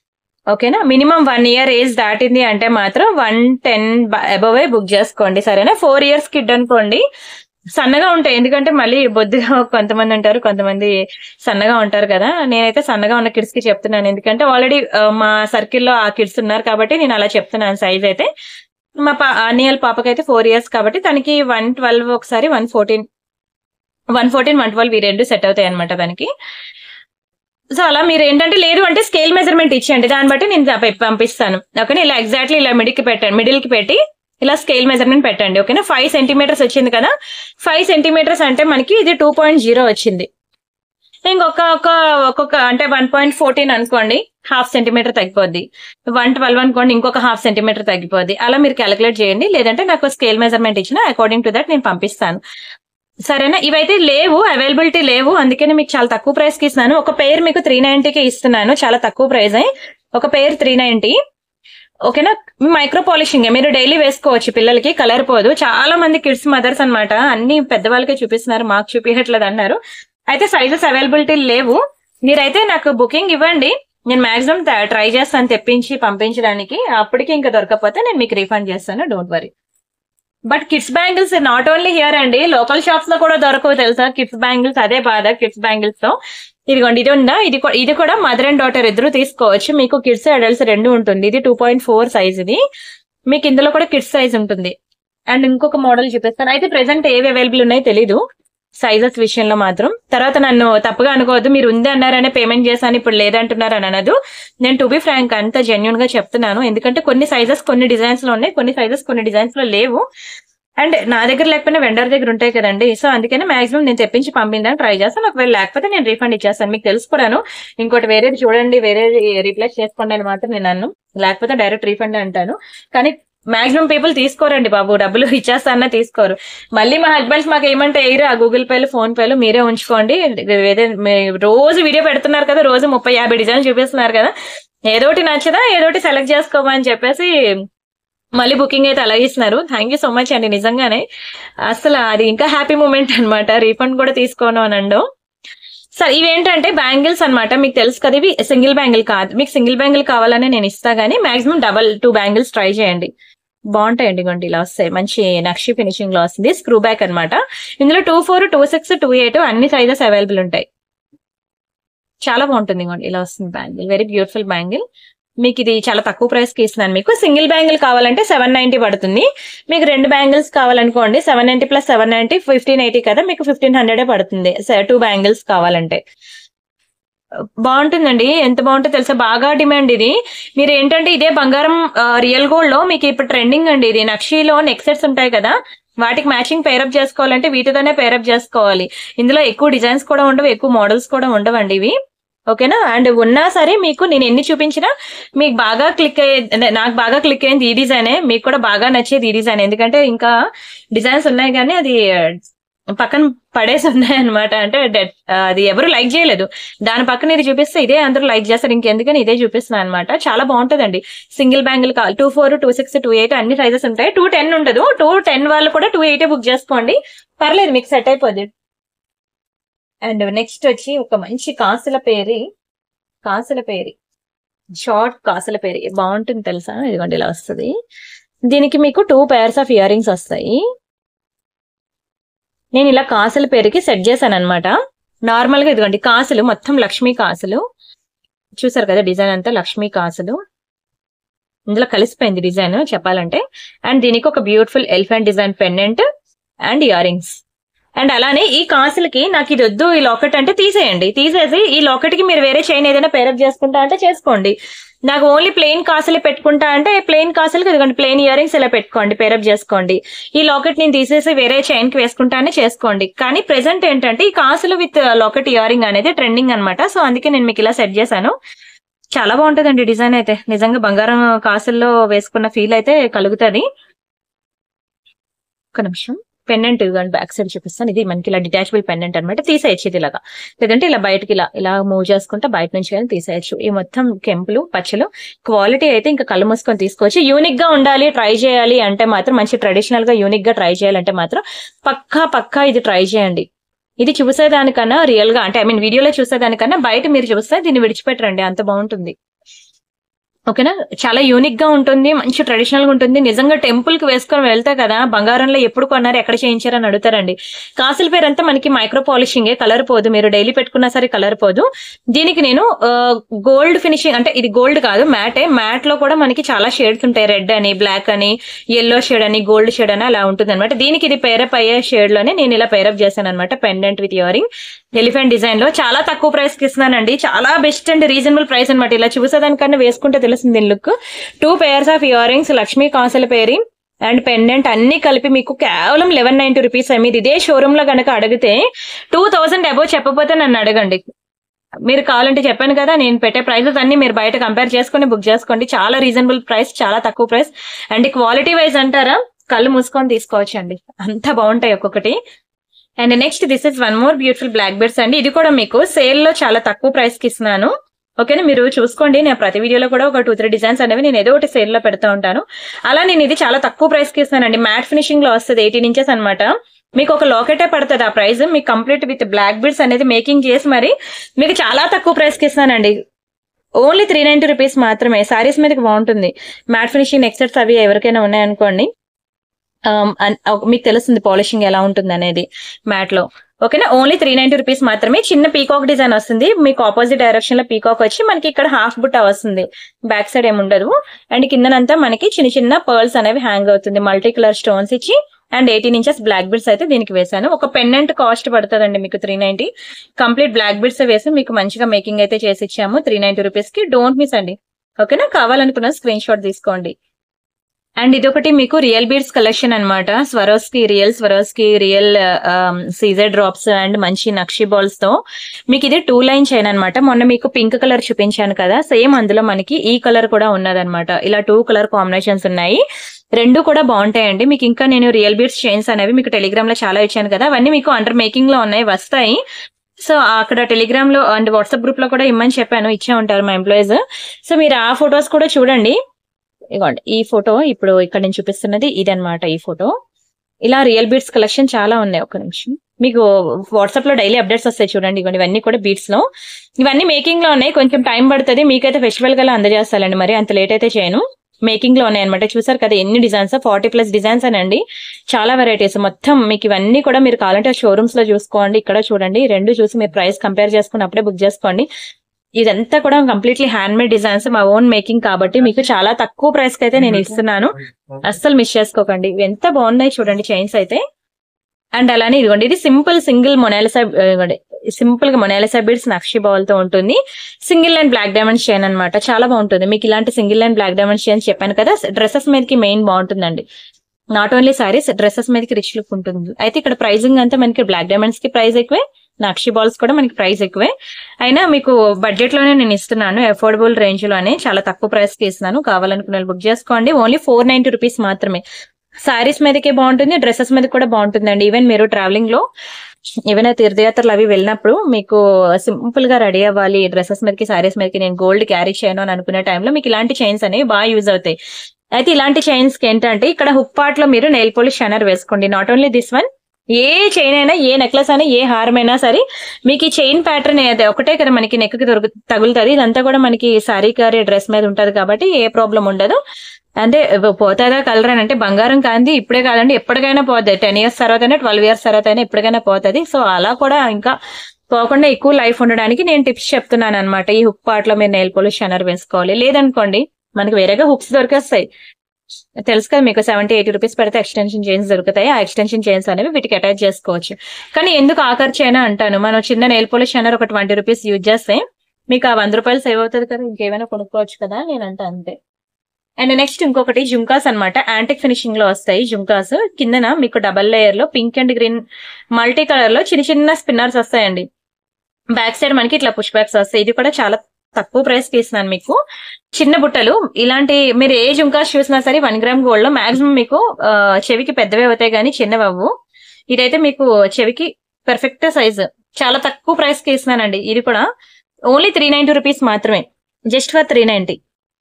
ఓకేనా మినిమం వన్ ఇయర్ ఏజ్ దాటింది అంటే మాత్రం వన్ టెన్ అబవే బుక్ చేసుకోండి సరేనా ఫోర్ ఇయర్స్ కిడ్ అనుకోండి సన్నగా ఉంటాయి ఎందుకంటే మళ్ళీ బొద్దుగా కొంతమంది ఉంటారు కొంతమంది సన్నగా ఉంటారు కదా నేనైతే సన్నగా ఉన్న కిడ్స్ కి చెప్తున్నాను ఎందుకంటే ఆల్రెడీ మా సర్కిల్లో ఆ కిడ్స్ ఉన్నారు కాబట్టి నేను అలా చెప్తున్నాను సైజ్ అయితే మా పా అనియల్ పాపకైతే ఫోర్ ఇయర్స్ కాబట్టి తనకి వన్ ట్వెల్వ్ ఒకసారి one fourteen one fourteen one twelve ఈ రెండు సెట్ అవుతాయి అనమాట దానికి సో అలా మీరు ఏంటంటే లేదు అంటే స్కేల్ మెజర్మెంట్ ఇచ్చేయండి దాన్ని బట్టి నేను పంపి- పంపిస్తాను ఓకేనా ఇలా ఎగ్జాక్ట్లీ ఇలా మిడిల్ కి పెట్టండి మిడిల్ కి పెట్టి ఇలా స్కేల్ మెజర్మెంట్ పెట్టండి ఓకేనా ఫైవ్ సెంటీమీటర్స్ వచ్చింది కదా ఫైవ్ సెంటీమీటర్స్ అంటే మనకి ఇది టూ పాయింట్ జీరో వచ్చింది ఇంకొక ఒక ఒక్కొక్క అంటే వన్ పాయింట్ ఫోర్టీన్ అనుకోండి హాఫ్ సెంటీమీటర్ తగ్గిపోద్ది వన్ ట్వెల్వ్ అనుకోండి ఇంకొక హాఫ్ సెంటీమీటర్ తగ్గిపోద్ది అలా మీరు క్యాలిక్యులేట్ చేయండి లేదంటే నాకు స్కేల్ మెజర్మెంట్ ఇచ్చిన అకార్డింగ్ టు దట్ నేను పంపిస్తాను సరేనా ఇవైతే లేవు అవైలబిలిటీ లేవు అందుకని మీకు చాలా తక్కువ ప్రైస్ కి ఇస్తున్నాను ఒక పేరు మీకు త్రీ కి ఇస్తున్నాను చాలా తక్కువ ప్రైస్ ఒక పేరు త్రీ నైన్టీ ఓకేనా మైక్రో పాలిషింగ్ మీరు డైలీ వేసుకోవచ్చు పిల్లలకి కలర్ పోదు చాలా మంది కిడ్స్ మదర్స్ అన్నమాట అన్ని పెద్దవాళ్ళకే చూపిస్తున్నారు మాకు చూపించట్లేదు అన్నారు అయితే సైజెస్ అవైలబిలిటీ లేవు మీరైతే నాకు బుకింగ్ ఇవ్వండి నేను మాక్సిమం ట్రై చేస్తాను తెప్పించి పంపించడానికి అప్పటికి ఇంకా దొరకకపోతే నేను మీకు రీఫండ్ చేస్తాను don't worry but kids bangles not only here అండి లోకల్ షాప్స్ లో కూడా దొరకవు తెలుసా కిడ్స్ బ్యాంగిల్స్ అదే బాధ కిడ్స్ బ్యాంగిల్స్ తో ఇదిగోండి ఇది ఉందా ఇది కూ- ఇది కూడా మదర్ అండ్ డాటర్ ఇద్దరు తీసుకోవచ్చు మీకు కిడ్స్ అడల్ట్స్ రెండు ఉంటుంది ఇది టూ పాయింట్ ఫోర్ సైజ్ ఇది మీకు ఇందులో కూడా కిడ్స్ సైజ్ ఉంటుంది అండ్ ఇంకొక మోడల్ చూపిస్తాను అయితే ప్రెసెంట్ ఏవి అవైలబుల్ ఉన్నాయో తెలీదు సైజెస్ విషయంలో మాత్రం తర్వాత నన్ను తప్పుగా అనుకోవద్దు మీరు ఉంది అన్నారనే పేమెంట్ చేశాను ఇప్పుడు లేదంటున్నారు అని అనదు నేను టు బి ఫ్రాంక్ అంత జెన్యున్ గా చెప్తున్నాను ఎందుకంటే కొన్ని సైజెస్ కొన్ని డిజైన్స్ లో ఉన్నాయి కొన్ని సైజెస్ కొన్ని డిజైన్స్ లో లేవు అండ్ నా దగ్గర లేకపోయినా వెండర్ దగ్గర ఉంటాయి కదండి సో అందుకనే మాక్సిమం నేను తెప్పించి పంపిందని ట్రై చేస్తాను ఒకవేళ లేకపోతే నేను రీఫండ్ ఇచ్చేస్తాను మీకు తెలుసుకున్నాను ఇంకోటి వేరేది చూడండి వేరేది రీప్లేస్ చేసుకోండి అని మాత్రం నేను అన్ను లేకపోతే డైరెక్ట్ రీఫండ్ అంటాను కానీ మాక్సిమం పీపుల్ తీసుకోరండి బాబు డబ్బులు ఇచ్చేస్తానా తీసుకోరు మళ్ళీ మా హస్బెండ్స్ మాకు ఏమంటే ఎయిర్ ఆ గూగుల్ పేలు ఫోన్ పేలు మీరే ఉంచుకోండి ఏదే మీ- రోజు వీడియో పెడుతున్నారు కదా రోజు ముప్పై యాభై డిజైన్లు చూపిస్తున్నారు కదా ఏదోటి నచ్చదా ఏదోటి సెలెక్ట్ చేసుకోమని చెప్పేసి మళ్ళీ బుకింగ్ అయితే అలాగే ఇస్తున్నారు థ్యాంక్ యూ సో మచ్ అండి నిజంగానే అసలు అది ఇంకా హ్యాపీ మూమెంట్ అన్నమాట రీఫండ్ కూడా తీసుకోను అని అండు సార్ ఇవేంటంటే బ్యాంగిల్స్ అన్నమాట మీకు తెలుసు కదా ఇవి సింగిల్ బ్యాంగిల్ కాదు మీకు సింగిల్ బ్యాంగిల్ కావాలని నేను ఇస్తా గానీ maximum double two bangles try చేయండి బాగుంటాయండి ఇగోండి ఇలా వస్తాయి మంచి నక్షి ఫినిషింగ్ లో వస్తుంది స్క్రూ బ్యాక్ అన్నమాట ఇందులో two four two six two eight అన్ని సైజెస్ అవైలబుల్ ఉంటాయి చాలా బాగుంటుంది ఇగోండి ఇలా వస్తుంది బ్యాంగిల్ వెరీ బ్యూటిఫుల్ బ్యాంగిల్ మీకు ఇది చాలా తక్కువ ప్రైస్ కి ఇస్తున్నాను మీకు సింగిల్ బ్యాంగిల్ కావాలంటే సెవెన్ నైన్టీ పడుతుంది మీకు రెండు బ్యాంగిల్స్ కావాలనుకోండి seven ninety plus seven ninety fifteen eighty కదా మీకు ఫిఫ్టీన్ హండ్రెడే పడుతుంది టూ బ్యాంగిల్స్ కావాలంటే బాగుంటుందండి ఎంత బాగుంటుందో తెలుసా బాగా డిమాండ్ ఇది మీరు ఏంటంటే ఇదే బంగారం రియల్ గోల్డ్ లో మీకు ఇప్పుడు ట్రెండింగ్ అండి ఇది నక్షీలో నెక్ సెట్స్ ఉంటాయి కదా వాటికి మ్యాచింగ్ పేరప్ చేసుకోవాలంటే వీటితోనే పేరప్ చేసుకోవాలి ఇందులో ఎక్కువ డిజైన్స్ కూడా ఉండవు ఎక్కువ మోడల్స్ కూడా ఉండవండి ఇవి ఓకేనా అండ్ ఉన్నా సరే మీకు నేను ఎన్ని చూపించినా మీకు బాగా క్లిక్ అయ్యే అంటే నాకు బాగా క్లిక్ అయ్యింది ఈ డిజైనే మీకు కూడా బాగా నచ్చేది ఈ డిజైన్ ఎందుకంటే ఇంకా డిజైన్స్ ఉన్నాయి కానీ అది పక్కన పడేసి ఉన్నాయి అనమాట అంటే డెడ్- అది ఎవరు లైక్ చేయలేదు దాని పక్కన ఇది చూపిస్తే ఇదే అందరూ లైక్ చేస్తారు ఇంకెందుకని ఇదే చూపిస్తున్నాను అనమాట చాలా బాగుంటుందండి సింగిల్ బ్యాంగిల్ కావాలి two four two six two eight అన్ని సైజెస్ ఉంటాయి టూ టెన్ ఉండదు టూ టెన్ వాళ్ళు కూడా టూ ఎయిట్ బుక్ చేసుకోండి పర్లేదు మీకు సెట్ అయిపోద్ది అండ్ నెక్స్ట్ వచ్చి ఒక మంచి కాసుల పేరి కాసుల పేరి షార్ట్ కాసుల పేరి బాగుంటుంది తెలుసా ఇదిగోండి ఇలా వస్తుంది దీనికి మీకు two pairs of earrings వస్తాయి నేను ఇలా కాసుల పేరుకి సెట్ చేశాను అనమాట నార్మల్ గా ఇదిగోండి కాసులు మొత్తం లక్ష్మీ కాసులు చూసారు కదా డిజైన్ అంతా లక్ష్మీ కాసులు ఇందులో కలిసిపోయింది డిజైన్ చెప్పాలంటే అండ్ దీనికి ఒక beautiful elephant design pendant and earrings and అలానే ఈ కాసులకి నాకు ఇది వద్దు ఈ లాకెట్ అంటే తీసేయండి తీసేసి ఈ లాకెట్ కి మీరు వేరే చైన్ ఏదైనా పేరప్ చేసుకుంటా అంటే చేసుకోండి నాకు ఓన్లీ ప్లెయిన్ కాసులే పెట్టుకుంటా అంటే ప్లెయిన్ కాసులకి ఇదిగోండి ప్లెయిన్ ఇయర్ రింగ్స్ ఇలా పెట్టుకోండి పేరప్ చేసుకోండి ఈ లాకెట్ నేను తీసేసి వేరే చైన్ కి వేసుకుంటానే చేసుకోండి కానీ ప్రెసెంట్ ఏంటంటే ఈ కాసులు విత్ లాకెట్ ఇయర్ రింగ్ అనేది ట్రెండింగ్ అన్నమాట సో అందుకే నేను మీకు ఇలా సెట్ చేశాను చాలా బాగుంటదండి డిజైన్ అయితే నిజంగా బంగారం కాసుల్లో వేసుకున్న ఫీల్ అయితే కలుగుతుంది ఒక నిమిషం పెండెంట్ ఇదిగోండి బ్యాక్ సైడ్ చూపిస్తాను ఇది మనకి ఇలా డిటాచబుల్ పెండెంట్ అనమాట తీసేయచ్చు ఇది ఇలాగా లేదంటే ఇలా బయటకి ఇలా ఇలా మూవ్ చేసుకుంటే బయట నుంచి కానీ తీసేయచ్చు ఈ మొత్తం కెంపులు పచ్చలు క్వాలిటీ అయితే ఇంకా కళ్ళు మూసుకొని తీసుకోవచ్చు యూనిక్ గా ఉండాలి ట్రై చేయాలి అంటే మాత్రం మంచి ట్రెడిషనల్ గా యూనిక్ గా ట్రై చేయాలంటే మాత్రం పక్కా పక్కా ఇది ట్రై చేయండి ఇది చూసేదానికన్నా రియల్ గా అంటే ఐ మీన్ వీడియోలో చూసేదానికన్నా బయట మీరు చూస్తే దీన్ని విడిచిపెట్టరండి అంత బాగుంటుంది ఓకేనా చాలా యూనిక్ గా ఉంటుంది మంచి ట్రెడిషనల్ గా ఉంటుంది నిజంగా టెంపుల్ కి వేసుకొని వెళ్తే కదా బంగారంలో ఎప్పుడు కొన్నారు ఎక్కడ చేయించారని అడుగుతారండి కాసుల పేరు అంతా మనకి మైక్రో పాలిషింగే కలర్ పోదు మీరు డైలీ పెట్టుకున్నా సరే కలర్ పోదు దీనికి నేను గోల్డ్ ఫినిషింగ్ అంటే ఇది గోల్డ్ కాదు మ్యాటే మ్యాట్ లో కూడా మనకి చాలా షేడ్స్ ఉంటాయి రెడ్ అని బ్లాక్ అని ఎల్లో షేడ్ అని గోల్డ్ షేడ్ అని అలా ఉంటుంది అనమాట దీనికి ఇది పేరప్ అయ్యే షేడ్ లోనే నేను ఇలా పేరప్ చేశాను అనమాట pendant with earring elephant design లో చాలా తక్కువ ప్రైస్ కి ఇస్తున్నానండి చాలా బెస్ట్ అండ్ రీజనబుల్ ప్రైస్ అనమాట ఇలా చూసేదానికన్నా వేసుకుంటే తెలుస్తుంది దీని look two pairs of earrings Lakshmi కాసుల పేరి అండ్ పెండెంట్ అన్ని కలిపి మీకు కేవలం లెవెన్ నైన్టీ రూపీస్ మీరు ఇదే షోరూమ్ లో గనక అడిగితే టూ థౌసండ్ అబౌవ్ చెప్పకపోతే నన్ను అడగండి మీరు కావాలంటే చెప్పాను కదా నేను పెట్టే ప్రైసెస్ అన్ని మీరు బయట కంపేర్ చేసుకొని బుక్ చేసుకోండి చాలా రీజనబుల్ ప్రైస్ చాలా తక్కువ ప్రైస్ అండ్ క్వాలిటీ వైజ్ అంటారా కళ్ళు మూసుకొని తీసుకోవచ్చు అండి అంత బాగుంటాయి ఒక్కొక్కటి and next this is one more beautiful black beads అండి ఇది కూడా మీకు సేల్ లో చాలా తక్కువ ప్రైస్ కి ఇస్తున్నాను ఓకేనా మీరు చూసుకోండి నేను ప్రతి వీడియోలో కూడా ఒక టూ త్రీ డిజైన్స్ అనేవి నేను ఏదో ఒకటి సేల్ లో పెడతా ఉంటాను అలా నేను ఇది చాలా తక్కువ ప్రైస్ కి ఇస్తానండి మ్యాట్ ఫినిషింగ్ లో వస్తుంది ఎయిటీన్ ఇంచెస్ అనమాట మీకు ఒక లాకెటే పడుతుంది ఆ ప్రైస్ మీకు కంప్లీట్ విత్ బ్లాక్ బిడ్స్ అనేది మేకింగ్ చేసి మరి మీకు చాలా తక్కువ ప్రైస్ కి ఇస్తానండి ఓన్లీ త్రీ నైన్టీ రూపీస్ మాత్రమే సారీస్ మీదకి బాగుంటుంది మ్యాట్ ఫినిషింగ్ నెక్సెట్స్ అవి ఎవరికైనా ఉన్నాయనుకోండి ఆమ్, అన్- ఒక- మీకు తెలుస్తుంది పాలిషింగ్ ఎలా ఉంటుంది అనేది మ్యాట్ లో ఓకేనా ఓన్లీ త్రీ నైన్టీ రూపీస్ మాత్రమే చిన్న పీకాక్ డిజైన్ వస్తుంది మీకు ఆపోజిట్ డైరెక్షన్ లో పీకాక్ వచ్చి మనకి ఇక్కడ హాఫ్ బుట్ట వస్తుంది బ్యాక్ సైడ్ ఏమి ఉండదు అండ్ కిందనంతా మనకి చిన్న చిన్న పర్ల్స్ అనేవి హ్యాంగ్ అవుతుంది మల్టీ కలర్ స్టోన్స్ ఇచ్చి and eighteen inches black beads అయితే దీనికి వేసాను ఒక పెన్నెంట్ కాస్ట్ పడుతుందండి మీకు three ninety complete black beads వేసి మీకు మంచిగా మేకింగ్ అయితే చేసి ఇచ్చాము త్రీ నైన్టీ రూపీస్ కి డోంట్ మిస్ అండి ఓకేనా కావాలనుకున్న స్క్రీన్ షాట్ తీసుకోండి అండ్ ఇదొకటి మీకు రియల్ బీడ్స్ కలెక్షన్ అనమాట స్వరోస్ కి రియల్ స్వరోస్ కి రియల్ సీజర్ డ్రాప్స్ అండ్ మంచి నక్షి బాల్స్ తో మీకు ఇది టూ లైన్ చైన్ అనమాట మొన్న మీకు పింక్ కలర్ చూపించాను కదా సేమ్ అందులో మనకి ఈ కలర్ కూడా ఉన్నదన్నమాట ఇలా టూ కలర్ కాంబినేషన్స్ ఉన్నాయి రెండు కూడా బాగుంటాయండి మీకు ఇంకా నేను రియల్ బీడ్స్ చైన్స్ అనేవి మీకు టెలిగ్రామ్ లో చాలా ఇచ్చాను కదా అవన్నీ మీకు అండర్ మేకింగ్ లో ఉన్నాయి వస్తాయి సో అక్కడ టెలిగ్రామ్ లో అండ్ వాట్సాప్ గ్రూప్ లో కూడా ఇమ్మని చెప్పాను ఇచ్చే ఉంటారు మా ఎంప్లాయీస్ సో మీరు ఆ ఫొటోస్ కూడా చూడండి ఇగోండి ఈ ఫోటో ఇప్పుడు ఇక్కడ నేను చూపిస్తున్నది ఇదన్నమాట ఈ ఫోటో ఇలా రియల్ బీడ్స్ కలెక్షన్ చాలా ఉన్నాయి ఒక నిమిషం మీకు వాట్సాప్ లో డైలీ అప్డేట్స్ వస్తాయి చూడండి ఇగోండి ఇవన్నీ కూడా బీడ్స్ లో ఇవన్నీ మేకింగ్ లో ఉన్నాయి కొంచెం టైం పడుతుంది మీకైతే ఫెస్టివల్ కల్లా అందజేస్తానండి మరి అంత లేట్ అయితే చేయను మేకింగ్ లో ఉన్నాయి అనమాట చూసారు కదా ఎన్ని డిజైన్స్ ఫార్టీ ప్లస్ డిజైన్స్ అనండి చాలా వెరైటీస్ మొత్తం మీకు ఇవన్నీ కూడా మీరు కావాలంటే షోరూమ్స్ లో చూసుకోండి ఇక్కడ చూడండి ఈ రెండు చూసి మీరు ప్రైస్ కంపేర్ చేసుకుని అప్పుడే బుక్ చేసుకోండి ఇదంతా కూడా కంప్లీట్లీ హ్యాండ్ మేడ్ డిజైన్స్ మా ఓన్ మేకింగ్ కాబట్టి మీకు చాలా తక్కువ ప్రైస్ కి అయితే నేను ఇస్తున్నాను అస్సలు మిస్ చేసుకోకండి ఇవి ఎంత బాగున్నాయి చూడండి చైన్స్ అయితే అండ్ అలానే ఇదిగోండి ఇది సింపుల్ సింగిల్ మొనాలిసా ఇదిగోండి సింపుల్ గా మొనాలిసా బీడ్స్ నక్షి బౌల్ తో ఉంటుంది single and black diamonds chain అన్నమాట చాలా బాగుంటుంది మీకు ఇలాంటి single and black diamonds chains చెప్పాను కదా డ్రెస్సెస్ మీదకి మెయిన్ బాగుంటుందండి నాట్ ఓన్లీ సారీస్ డ్రెస్సెస్ మీదకి రిచ్ లుక్ ఉంటుంది అయితే ఇక్కడ ప్రైజింగ్ అంతా మనకి బ్లాక్ డైమండ్స్ కి ప్రైస్ ఎక్కువే నక్షి బాల్స్ కూడా మనకి ప్రైస్ ఎక్కువే అయినా మీకు బడ్జెట్ లోనే నేను ఇస్తున్నాను అఫోర్డబుల్ రేంజ్ లోనే చాలా తక్కువ ప్రైస్ కి ఇస్తున్నాను కావాలనుకున్న వాళ్ళు బుక్ చేసుకోండి ఓన్లీ ఫోర్ నైన్టీ రూపీస్ మాత్రమే సారీస్ మీదకే బాగుంటుంది డ్రెస్సెస్ మీద కూడా బాగుంటుందండి ఈవెన్ మీరు ట్రావెలింగ్ లో ఏవైనా తీర్థయాత్రలు అవి వెళ్ళినప్పుడు మీకు సింపుల్ గా రెడీ అవ్వాలి డ్రెస్సెస్ మీదకి సారీస్ మీదకి నేను గోల్డ్ క్యారీ చేయను అని అనుకునే టైంలో మీకు ఇలాంటి చైన్స్ అనేవి బాగా యూజ్ అవుతాయి అయితే ఇలాంటి చైన్స్ కి ఏంటంటే ఇక్కడ హుక్ పార్ట్ లో మీరు నెయిల్ పోలిష్ షైనర్ వేసుకోండి నాట్ ఓన్లీ దిస్ వన్ ఏ చైన్ అయినా ఏ నెక్లెస్ అయినా ఏ హారం అయినా సరే మీకు ఈ చైన్ ప్యాటర్న్ ఏది ఒకటే కదా మనకి నెక్ కి దొరుకు తగులుతుంది ఇదంతా కూడా మనకి సారీ కారీ డ్రెస్ మీద ఉంటది కాబట్టి ఏ ప్రాబ్లం ఉండదు అంటే పోతుందా కలర్ అని అంటే బంగారం కాంది ఇప్పుడే కాదండి ఎప్పటికైనా పోతుంది టెన్ ఇయర్స్ తర్వాత అయినా ట్వెల్వ్ ఇయర్స్ తర్వాత అయినా ఎప్పటికైనా పోతుంది సో అలా కూడా ఇంకా పోకుండా ఎక్కువ లైఫ్ ఉండడానికి నేను టిప్స్ చెప్తున్నాను అనమాట ఈ హుక్ పార్ట్ లో మీరు నెయిల్ పోలిష్ షనర్ వేసుకోవాలి లేదనుకోండి మనకి వేరేగా హుక్స్ దొరికేస్తాయి తెలుసు కదా మీకు సెవెంటీ ఎయిటీ రూపీస్ పెడితే ఎక్స్టెన్షన్ చైన్స్ దొరుకుతాయి ఆ ఎక్స్టెన్షన్ చైన్స్ అనేవి వీటికి అటాచ్ చేసుకోవచ్చు కానీ ఎందుకు ఆఖర్చు అయినా అంటాను మనం చిన్న నెయిల్ పోలిష్ షనర్ ఒక ట్వంటీ రూపీస్ యూజ్ చేస్తే మీకు ఆ వంద రూపాయలు సేవ్ అవుతుంది కదా ఇంకేమైనా కొనుక్కోవచ్చు కదా నేను అంట అంతే అండ్ నెక్స్ట్ ఇంకొకటి జుంకాస్ అన్నమాట యాంటిక్ ఫినిషింగ్ లో వస్తాయి జుంకాస్ కిందన మీకు డబల్ లేయర్ లో pink and green multi colour లో చిన్న చిన్న స్పిన్నర్స్ వస్తాయండి బ్యాక్ సైడ్ మనకి ఇట్లా పుష్ బ్యాక్స్ వస్తాయి ఇది కూడా చాలా తక్కువ ప్రైస్ కి ఇస్తున్నాను మీకు చిన్న బుట్టలు ఇలాంటి మీరు ఏ జుంకాస్ చూసినా సరే వన్ గ్రామ్ గోల్డ్ లో మాక్సిమం మీకు ఆ, చెవికి పెద్దవి అవుతాయి కానీ చిన్నవి అవ్వు ఇదైతే మీకు చెవికి పర్ఫెక్ట్ సైజ్ చాలా తక్కువ ప్రైస్ కి ఇస్తున్నానండి ఇది కూడా ఓన్లీ త్రీ నైన్టీ రూపీస్ మాత్రమే just for three ninety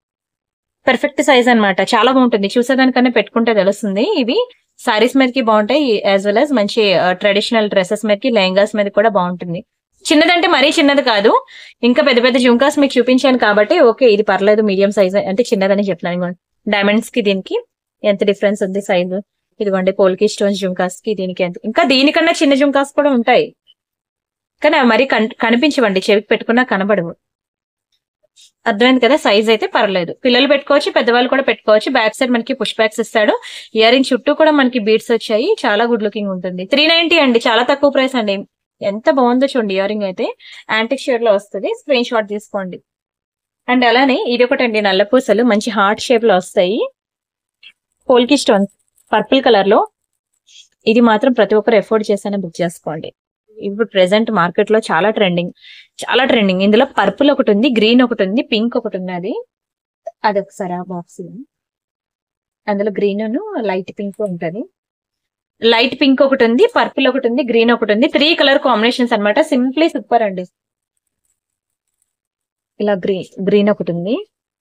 perfect size అన్నమాట చాలా బాగుంటుంది చూసేదానికన్నా పెట్టుకుంటే తెలుస్తుంది ఇవి సారీస్ మీదకి బాగుంటాయి యాజ్ వెల్ as మంచి ట్రెడిషనల్ డ్రెస్సెస్ మీదకి లెహంగాస్ మీద కూడా బాగుంటుంది చిన్నదంటే మరీ చిన్నది కాదు ఇంకా పెద్ద పెద్ద జుంకాస్ మీకు చూపించాను కాబట్టి ఓకే ఇది పర్లేదు మీడియం సైజ్ అంటే చిన్నదని చెప్తున్నాను డైమండ్స్ కి దీనికి ఎంత డిఫరెన్స్ ఉంది సైజు ఇదిగోండి పోల్కి స్టోన్స్ జుంకాస్ కి దీనికి ఎంత ఇంకా దీనికన్నా చిన్న జుంకాస్ కూడా ఉంటాయి కానీ అవి మరీ కన్- కనిపించవండి చెవికి పెట్టుకున్నా కనబడవు అర్థమైంది కదా సైజ్ అయితే పర్లేదు పిల్లలు పెట్టుకోవచ్చు పెద్దవాళ్ళు కూడా పెట్టుకోవచ్చు బ్యాక్ సైడ్ మనకి పుష్ బ్యాక్స్ ఇస్తాడు ఇయర్ రింగ్ చుట్టూ కూడా మనకి బీడ్స్ వచ్చాయి చాలా గుడ్ లుకింగ్ ఉంటుంది త్రీ నైన్టీ అండి చాలా తక్కువ ప్రైస్ అండి ఎంత బాగుందో చూడండి ఇయర్ రింగ్ అయితే యాంటిక్ షేడ్ లో వస్తుంది స్క్రీన్ షాట్ తీసుకోండి అండ్ అలానే ఇది ఒకటండి నల్ల పూసలు మంచి హార్ట్ షేప్ లో వస్తాయి పోల్కి స్టోన్స్ పర్పుల్ కలర్ లో ఇది మాత్రం ప్రతి ఒక్కరు ఎఫోర్డ్ చేసైనా బుక్ చేసుకోండి ఇప్పుడు ప్రెసెంట్ మార్కెట్ లో చాలా ట్రెండింగ్ చాలా ట్రెండింగ్ ఇందులో పర్పుల్ ఒకటి ఉంది గ్రీన్ ఒకటి ఉంది పింక్ ఒకటి ఉన్నది అది ఒకసారి ఆ బాక్స్ అందులో గ్రీన్ లైట్ పింక్ ఉంటది లైట్ పింక్ ఒకటి ఉంది పర్పుల్ ఒకటి ఉంది గ్రీన్ ఒకటి ఉంది త్రీ కలర్ కాంబినేషన్స్ అన్నమాట సింప్లీ సూపర్ అండి ఇలా గ్రీన్ గ్రీన్ ఒకటి ఉంది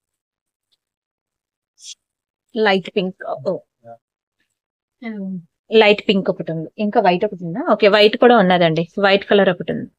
లైట్ పింక్ లైట్ పింక్ ఒకటి ఉంది ఇంకా వైట్ ఒకటి ఉందా ఓకే వైట్ కూడా ఉన్నదండి వైట్ కలర్ ఒకటి ఉంది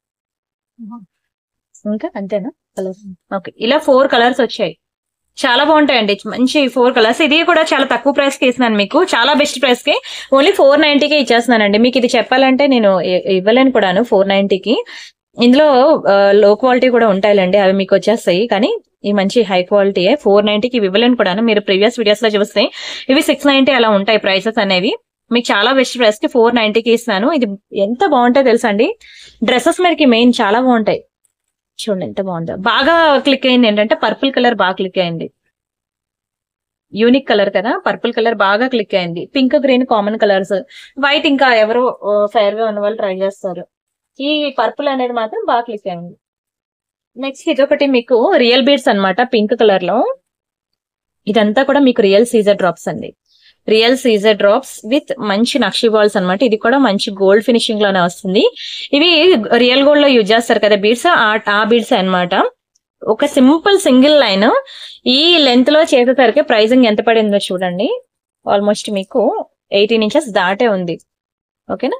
ఇంకా అంతేనా కలర్ ఓకే ఇలా ఫోర్ కలర్స్ వచ్చాయి చాలా బాగుంటాయండి మంచి ఫోర్ కలర్స్ ఇది కూడా చాలా తక్కువ ప్రైస్ కి ఇస్తున్నాను మీకు చాలా బెస్ట్ ప్రైస్ కి ఓన్లీ ఫోర్ నైన్టీకి ఇచ్చేస్తున్నానండి మీకు ఇది చెప్పాలంటే నేను ఇ- ఇవ్వలేను కూడాను ఫోర్ నైన్టీకి ఇందులో లో క్వాలిటీ కూడా ఉంటాయిలేండి అవి మీకు వచ్చేస్తాయి కానీ ఈ మంచి హై క్వాలిటీ ఫోర్ నైన్టీకి ఇవి ఇవ్వలేను కూడాను మీరు ప్రీవియస్ వీడియోస్ లో చూస్తే ఇవి సిక్స్ నైన్టీ అలా ఉంటాయి ప్రైసెస్ అనేవి మీకు చాలా బెస్ట్ ప్రైస్ కి ఫోర్ నైన్టీకి ఇస్తున్నాను ఇది ఎంత బాగుంటాయి తెలుసా అండి డ్రెస్సెస్ మీదకి మెయిన్ చాలా బాగుంటాయి చూడండి ఎంత బాగుందో బాగా క్లిక్ అయింది ఏంటంటే పర్పుల్ కలర్ బాగా క్లిక్ అయింది యూనిక్ కలర్ కదా పర్పుల్ కలర్ బాగా క్లిక్ అయింది pink green common colours white ఇంకా ఎవరు ఫైర్ గా ఉన్న వాళ్ళు ట్రై చేస్తారు ఈ పర్పుల్ అనేది మాత్రం బాగా క్లిక్ అయింది నెక్స్ట్ ఇదొకటి మీకు రియల్ బీడ్స్ అన్నమాట పింక్ కలర్ లో ఇదంతా కూడా మీకు రియల్ సీజర్ డ్రాప్స్ అండి రియల్ సీజర్ డ్రాప్స్ విత్ మంచి నక్షి బాల్స్ అన్నమాట ఇది కూడా మంచి గోల్డ్ ఫినిషింగ్ లోనే వస్తుంది ఇవి రియల్ గోల్డ్ లో యూజ్ చేస్తారు కదా బీడ్స్ ఆ బీడ్స్ అన్నమాట ఒక సింపుల్ సింగిల్ లైన్ ఈ లెంత్ లో చేసేసరికి ప్రైజింగ్ ఎంత పడిందో చూడండి ఆల్మోస్ట్ మీకు ఎయిటీన్ ఇంచెస్ దాటే ఉంది ఓకేనా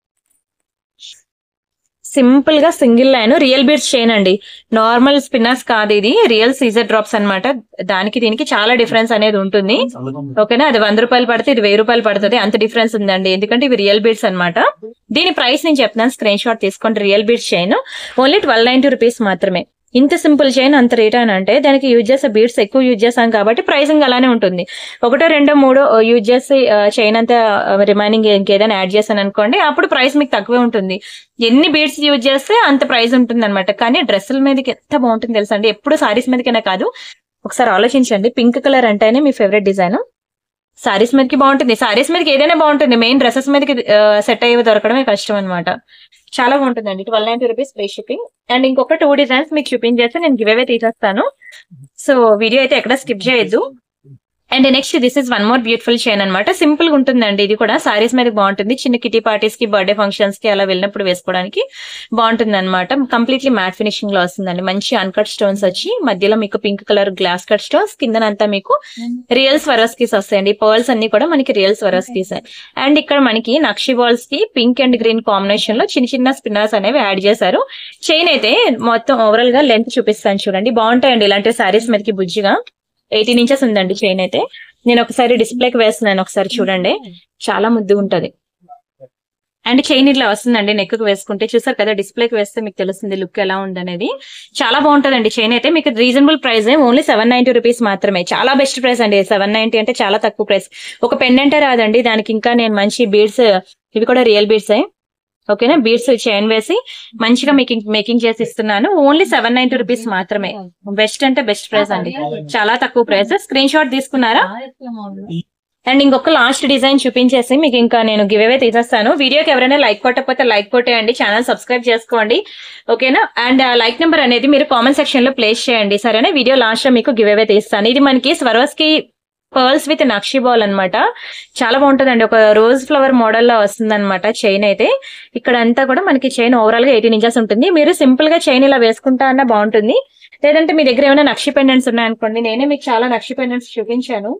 సింపుల్ గా single line real beads chain అండి నార్మల్ స్పిన్నర్స్ కాదు ఇది రియల్ సీజర్ డ్రాప్స్ అన్నమాట దానికి దీనికి చాలా డిఫరెన్స్ అనేది ఉంటుంది ఓకేనా అది వంద రూపాయలు పడితే ఇది వెయ్యి రూపాయలు పడుతుంది అంత డిఫరెన్స్ ఉందండి ఎందుకంటే ఇవి రియల్ బీడ్స్ అన్నమాట దీని ప్రైస్ నేను చెప్తున్నాను స్క్రీన్ షాట్ తీసుకోండి real beads chain only twelve ninety rupees మాత్రమే ఇంత సింపుల్ చైన్ అంత రేట్ అని అంటే దానికి యూజ్ చేసే బీడ్స్ ఎక్కువ యూజ్ చేస్తాం కాబట్టి ప్రైసింగ్ అలానే ఉంటుంది ఒకటో రెండో మూడో యూజ్ చేసి చైన్ అంతా రిమైనింగ్ ఇంకేదైనా యాడ్ చేశాను అనుకోండి అప్పుడు ప్రైస్ మీకు తక్కువే ఉంటుంది ఎన్ని బీడ్స్ యూజ్ చేస్తే అంత ప్రైస్ ఉంటుంది అనమాట కానీ డ్రెస్సుల మీదకి ఎంత బాగుంటుంది తెలుసా అండి ఎప్పుడు సారీస్ మీదకైనా కాదు ఒకసారి ఆలోచించండి పింక్ కలర్ అంటేనే మీ ఫేవరెట్ డిజైన్ సారీస్ మీదకి బాగుంటుంది సారీస్ మీదకి ఏదైనా బాగుంటుంది మెయిన్ డ్రెస్సెస్ మీదకి సెట్ అయ్యేవి దొరకడమే కష్టం అనమాట చాలా బాగుంటుందండి twelve ninety rupees free shipping and ఇంకొక టూ డిజైన్స్ మీకు చూపించేస్తే నేను గివ్ అవే తీసేస్తాను సో వీడియో అయితే ఎక్కడ స్కిప్ చేయొద్దు and next this is one more beautiful chain అనమాట సింపుల్ గా ఉంటుందండి ఇది కూడా సారీస్ మీద బాగుంటుంది చిన్న కిటీ పార్టీస్ కి బర్త్డే ఫంక్షన్స్ కి అలా వెళ్ళినప్పుడు వేసుకోవడానికి బాగుంటుంది అనమాట కంప్లీట్లీ మ్యాట్ ఫినిషింగ్ లో వస్తుందండి మంచి అన్కట్ స్టోన్స్ వచ్చి మధ్యలో మీకు pink colour glass cut stones కిందనంతా మీకు రియల్ స్వరస్ కీస్ వస్తాయండి పర్ల్స్ అన్ని కూడా మనకి రియల్ స్వరస్ కీస్ అండ్ ఇక్కడ మనకి నక్షి బాల్స్ కి పింక్ అండ్ గ్రీన్ కాంబినేషన్ లో చిన్న చిన్న స్పిన్నర్స్ అనేవి యాడ్ చేశారు చైన్ అయితే మొత్తం ఓవరాల్ గా లెంత్ చూపిస్తాను చూడండి బాగుంటాయండి ఇలాంటి సారీస్ మీదకి బుజ్జిగా ఎయిటీన్ ఇంచెస్ ఉందండి చైన్ అయితే నేను ఒకసారి డిస్ప్లేకి వేస్తున్నాను ఒకసారి చూడండి చాలా ముద్దు ఉంటది అండ్ చైన్ ఇట్లా వస్తుందండి నెక్ కు వేసుకుంటే చూసారు కదా డిస్ప్లేకి వేస్తే మీకు తెలుస్తుంది లుక్ ఎలా ఉందనేది చాలా బాగుంటదండి చైన్ అయితే మీకు reasonable price only seven ninety rupees మాత్రమే చాలా బెస్ట్ ప్రైస్ అండి సెవెన్ నైన్టీ అంటే చాలా తక్కువ ప్రైస్ ఒక పెండెంటే రాదండి దానికి ఇంకా నేను మంచి బీడ్స్ ఇవి కూడా రియల్ బీడ్స్ ఓకేనా బీడ్స్ చైన్ వేసి మంచిగా మేకింగ్ మేకింగ్ చేసి ఇస్తున్నాను ఓన్లీ సెవెన్ నైన్టీ రూపీస్ మాత్రమే బెస్ట్ అంటే బెస్ట్ ప్రైస్ అండి చాలా తక్కువ ప్రైస్ స్క్రీన్ షాట్ తీసుకున్నారా అండ్ ఇంకొక లాస్ట్ డిజైన్ చూపించేసి మీకు ఇంకా నేను గివ్ అవే తీసేస్తాను వీడియోకి ఎవరైనా లైక్ కొట్టకపోతే లైక్ కొట్టేయండి ఛానల్ సబ్స్క్రైబ్ చేసుకోండి ఓకేనా అండ్ లైక్ నెంబర్ అనేది మీరు కామెంట్ సెక్షన్ లో ప్లేస్ చేయండి సరేనా వీడియో లాస్ట్ లో మీకు గివ్ అవే తీస్తాను ఇది మనకి Swarovski pearls with nakshi ball అనమాట చాలా బాగుంటుందండి ఒక రోజ్ ఫ్లవర్ మోడల్ లో వస్తుంది అనమాట చైన్ అయితే ఇక్కడ అంతా కూడా మనకి చైన్ ఓవరాల్ గా ఎయిటీన్ ఇంచెస్ ఉంటుంది మీరు సింపుల్ గా చైన్ ఇలా వేసుకుంటా అన్న బాగుంటుంది లేదంటే మీ దగ్గర ఏమైనా నక్షి పెండెంట్స్ ఉన్నాయనుకోండి నేనే మీకు చాలా నక్షి పెండెంట్స్ చూపించాను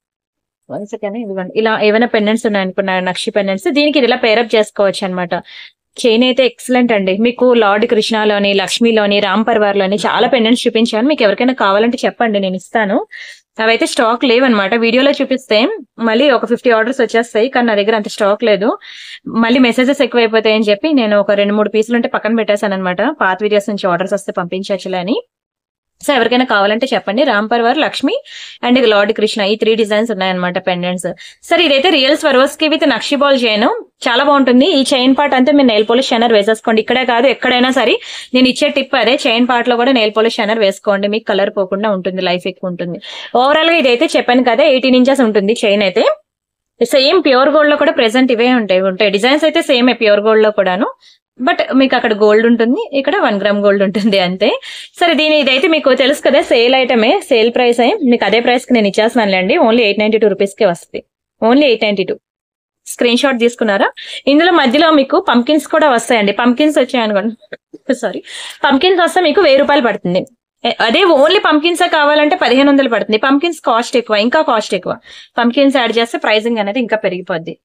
వన్ సెకండ్ ఇవ్వండి ఇలా ఏమైనా పెండెంట్స్ ఉన్నాయనుకున్నా నక్షి పెండెంట్స్ దీనికి ఇది ఇలా పేరప్ చేసుకోవచ్చు అనమాట చైన్ అయితే ఎక్సలెంట్ అండి మీకు లార్డ్ కృష్ణలోని లక్ష్మిలోని రామ్ పర్వార్ లోని చాలా పెండెంట్స్ చూపించాను మీకు ఎవరికైనా కావాలంటే చెప్పండి నేను ఇస్తాను అవైతే స్టాక్ లేవన్నమాట వీడియోలో చూపిస్తే మళ్ళీ ఒక ఫిఫ్టీ ఆర్డర్స్ వచ్చేస్తాయి కానీ నా దగ్గర అంత స్టాక్ లేదు మళ్ళీ మెసేజెస్ ఎక్కువైపోతాయి అని చెప్పి నేను ఒక రెండు మూడు పీసులు ఉంటే పక్కన పెట్టేశాను అనమాట పాత వీడియోస్ నుంచి ఆర్డర్స్ వస్తే పంపించచ్చులే అని సో ఎవరికైనా కావాలంటే చెప్పండి రామ్ పర్వార్ లక్ష్మి అండ్ లార్డ్ కృష్ణ ఈ త్రీ డిజైన్స్ ఉన్నాయన్నమాట పెండెంట్స్ సరే ఇదైతే రియల్ స్వరోస్ కి విత్ నక్షి బాల్ చైన్ చాలా బాగుంటుంది ఈ చైన్ పార్ట్ అంతా మీరు నెయిల్ పోలిష్ షనర్ వేసేసుకోండి ఇక్కడే కాదు ఎక్కడైనా సరే నేను ఇచ్చే టిప్ అదే చైన్ పార్ట్ లో కూడా నెయిల్ పోలిష్ షనర్ వేసుకోండి మీకు కలర్ పోకుండా ఉంటుంది లైఫ్ ఎక్కువ ఉంటుంది ఓవరాల్ గా ఇదైతే చెప్పాను కదా ఎయిటీన్ ఇంచెస్ ఉంటుంది చైన్ అయితే సేమ్ ప్యూర్ గోల్డ్ లో కూడా ప్రెసెంట్ ఇవే ఉంటాయి ఉంటాయి డిజైన్స్ అయితే సేమ్ ప్యూర్ గోల్డ్ లో కూడాను బట్ మీకు అక్కడ గోల్డ్ ఉంటుంది ఇక్కడ వన్ గ్రామ్ గోల్డ్ ఉంటుంది అంతే సరే దీని ఇదైతే మీకు తెలుసు కదా సేల్ ఐటమే సేల్ ప్రైస్ మీకు అదే ప్రైస్ కి నేను ఇచ్చేస్తున్నానులేండి only eight ninety two rupees కి వస్తుంది only eight ninety two screenshot తీసుకున్నారా ఇందులో మధ్యలో మీకు పంకిన్స్ కూడా వస్తాయండి పంకిన్స్ వచ్చాయనుకోండి సారీ పంకిన్స్ వస్తే మీకు వెయ్యి రూపాయలు పడుతుంది అదే ఓన్లీ పంకిన్స్ కావాలంటే పదిహేను వందలు పడుతుంది పంకిన్స్ కాస్ట్ ఎక్కువ ఇంకా కాస్ట్ ఎక్కువ పంకిన్స్ యాడ్ చేస్తే ప్రైసింగ్ అనేది ఇంకా పెరిగిపోద్ది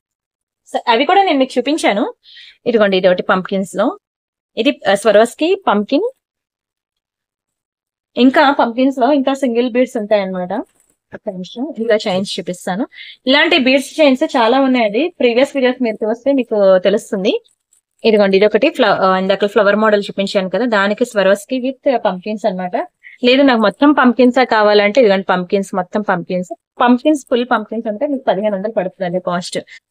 అవి కూడా నేను మీకు చూపించాను ఇదిగోండి ఇది ఒకటి పంకిన్స్ లో ఇది స్వరోస్కి పంకిన్ ఇంకా పంకిన్స్ లో ఇంకా సింగిల్ బీడ్స్ ఉంటాయి అనమాట ఒక్క నిమిషం ఇంకా చైన్స్ చూపిస్తాను ఇలాంటి బీడ్స్ చైన్స్ చాలా ఉన్నాయండి ప్రీవియస్ వీడియోస్ మీరు చూస్తే మీకు తెలుస్తుంది ఇదిగోండి ఇది ఒకటి ఇందాక ఫ్లవర్ మోడల్ చూపించాను కదా దానికి స్వరోస్కి విత్ పంకిన్స్ అనమాట లేదు నాకు మొత్తం పంకిన్స్ కావాలంటే ఇదిగోండి పంకిన్స్ మొత్తం పంకిన్స్ పంకిన్స్ ఫుల్ పంకిన్స్ అంటే మీకు పదిహేను వందలు పడుతుంది కాస్ట్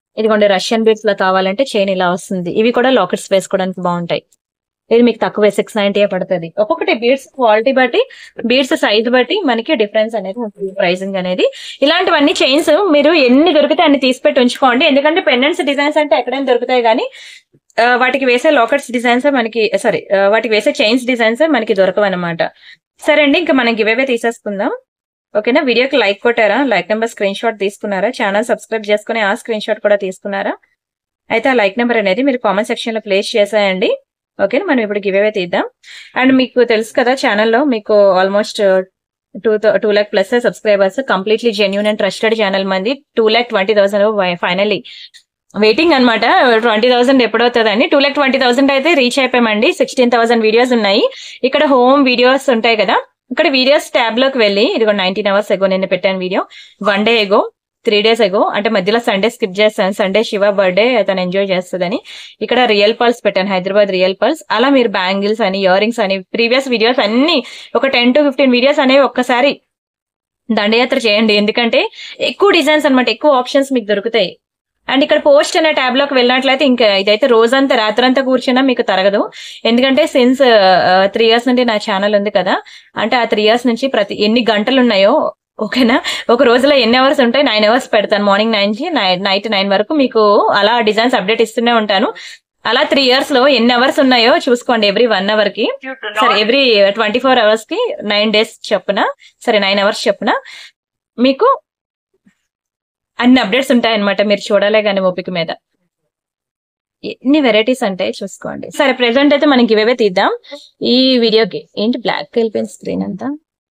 ఇదిగోండి రష్యన్ బీడ్స్ లో కావాలంటే చైన్ ఇలా వస్తుంది ఇవి కూడా లాకెట్స్ వేసుకోవడానికి బాగుంటాయి ఇది మీకు తక్కువ సిక్స్ నైన్టీ పడుతుంది ఒక్కొక్కటి బీడ్స్ క్వాలిటీ బట్టి బీడ్స్ సైజ్ బట్టి మనకి డిఫరెన్స్ అనేది ఉంటుంది ప్రైసింగ్ అనేది ఇలాంటివన్నీ చైన్స్ మీరు ఎన్ని దొరికితే అన్ని తీసి పెట్టి ఉంచుకోండి ఎందుకంటే పెండెంట్స్ డిజైన్స్ అంటే ఎక్కడైనా దొరుకుతాయి కానీ ఆ, వాటికి వేసే లాకెట్స్ డిజైన్స్ మనకి సారీ వాటికి వేసే చైన్స్ డిజైన్స్ మనకి దొరకవు అనమాట సరే అండి ఇంకా మనం గివేవే తీసేసుకుందాం ఓకేనా వీడియోకి లైక్ కొట్టారా లైక్ నెంబర్ స్క్రీన్ షాట్ తీసుకున్నారా ఛానల్ సబ్స్క్రైబ్ చేసుకుని ఆ స్క్రీన్ షాట్ కూడా తీసుకున్నారా అయితే ఆ లైక్ నెంబర్ అనేది మీరు కామెంట్ సెక్షన్ లో ప్లేస్ చేసేయండి ఓకేనా మనం ఇప్పుడు గివేవే తీద్దాం అండ్ మీకు తెలుసు కదా ఛానల్లో మీకు almost two two lakh plus subscribers completely genuine and trusted channel మంది two lakh twenty thousand finally waiting అనమాట ట్వంటీ థౌసండ్ ఎప్పుడవుతుందని టూ ల్యాక్ ట్వంటీ థౌసండ్ అయితే రీచ్ అయిపోయామండి సిక్స్టీన్ థౌసండ్ వీడియోస్ ఉన్నాయి ఇక్కడ హోమ్ వీడియోస్ ఉంటాయి కదా ఇక్కడ వీడియోస్ ట్యాబ్ లోకి వెళ్ళి ఇదిగో నైన్టీన్ అవర్స్ ఎగో నేను పెట్టాను video one day ago three days ago అంటే మధ్యలో సండే స్కిప్ చేస్తాను సండే శివ బర్త్డే తను ఎంజాయ్ చేస్తుందని ఇక్కడ రియల్ పల్స్ పెట్టాను హైదరాబాద్ రియల్ పల్స్ అలా మీరు బ్యాంగిల్స్ అని ఇయర్ రింగ్స్ అని ప్రీవియస్ వీడియోస్ అన్ని ఒక టెన్ టు ఫిఫ్టీన్ వీడియోస్ అనేవి ఒక్కసారి దండయాత్ర చేయండి ఎందుకంటే ఎక్కువ డిజైన్స్ అన్నమాట ఎక్కువ ఆప్షన్స్ మీకు దొరుకుతాయి అండ్ ఇక్కడ పోస్ట్ అనే ట్యాబ్ లోకి వెళ్ళినట్లయితే ఇంకా ఇదైతే రోజంతా రాత్రంతా కూర్చున్నా మీకు తరగదు ఎందుకంటే సిన్స్ త్రీ ఇయర్స్ నుండి నా ఛానల్ ఉంది కదా అంటే ఆ త్రీ ఇయర్స్ నుంచి ప్రతి ఎన్ని గంటలు ఉన్నాయో ఓకేనా ఒక రోజులో ఎన్ని అవర్స్ ఉంటాయి నైన్ అవర్స్ పెడతాను మార్నింగ్ నైన్ కి నైట్ నైన్ వరకు మీకు అలా డిజైన్స్ అప్డేట్ ఇస్తూనే ఉంటాను అలా త్రీ ఇయర్స్ లో ఎన్ని అవర్స్ ఉన్నాయో చూసుకోండి ఎవ్రీ వన్ అవర్ కి సరే ఎవ్రీ ట్వంటీ ఫోర్ అవర్స్ కి నైన్ డేస్ చెప్పున సరే నైన్ అవర్స్ చెప్పున మీకు అన్ని అప్డేట్స్ ఉంటాయన్నమాట మీరు చూడాలే కానీ ఓపిక మీద ఎన్ని వెరైటీస్ అంటే చూసుకోండి సరే ప్రెసెంట్ అయితే మనకి ఇవేవే తీద్దాం ఈ వీడియోకి ఏంటి బ్లాక్ వెళ్ళిపోయింది స్క్రీన్ అంతా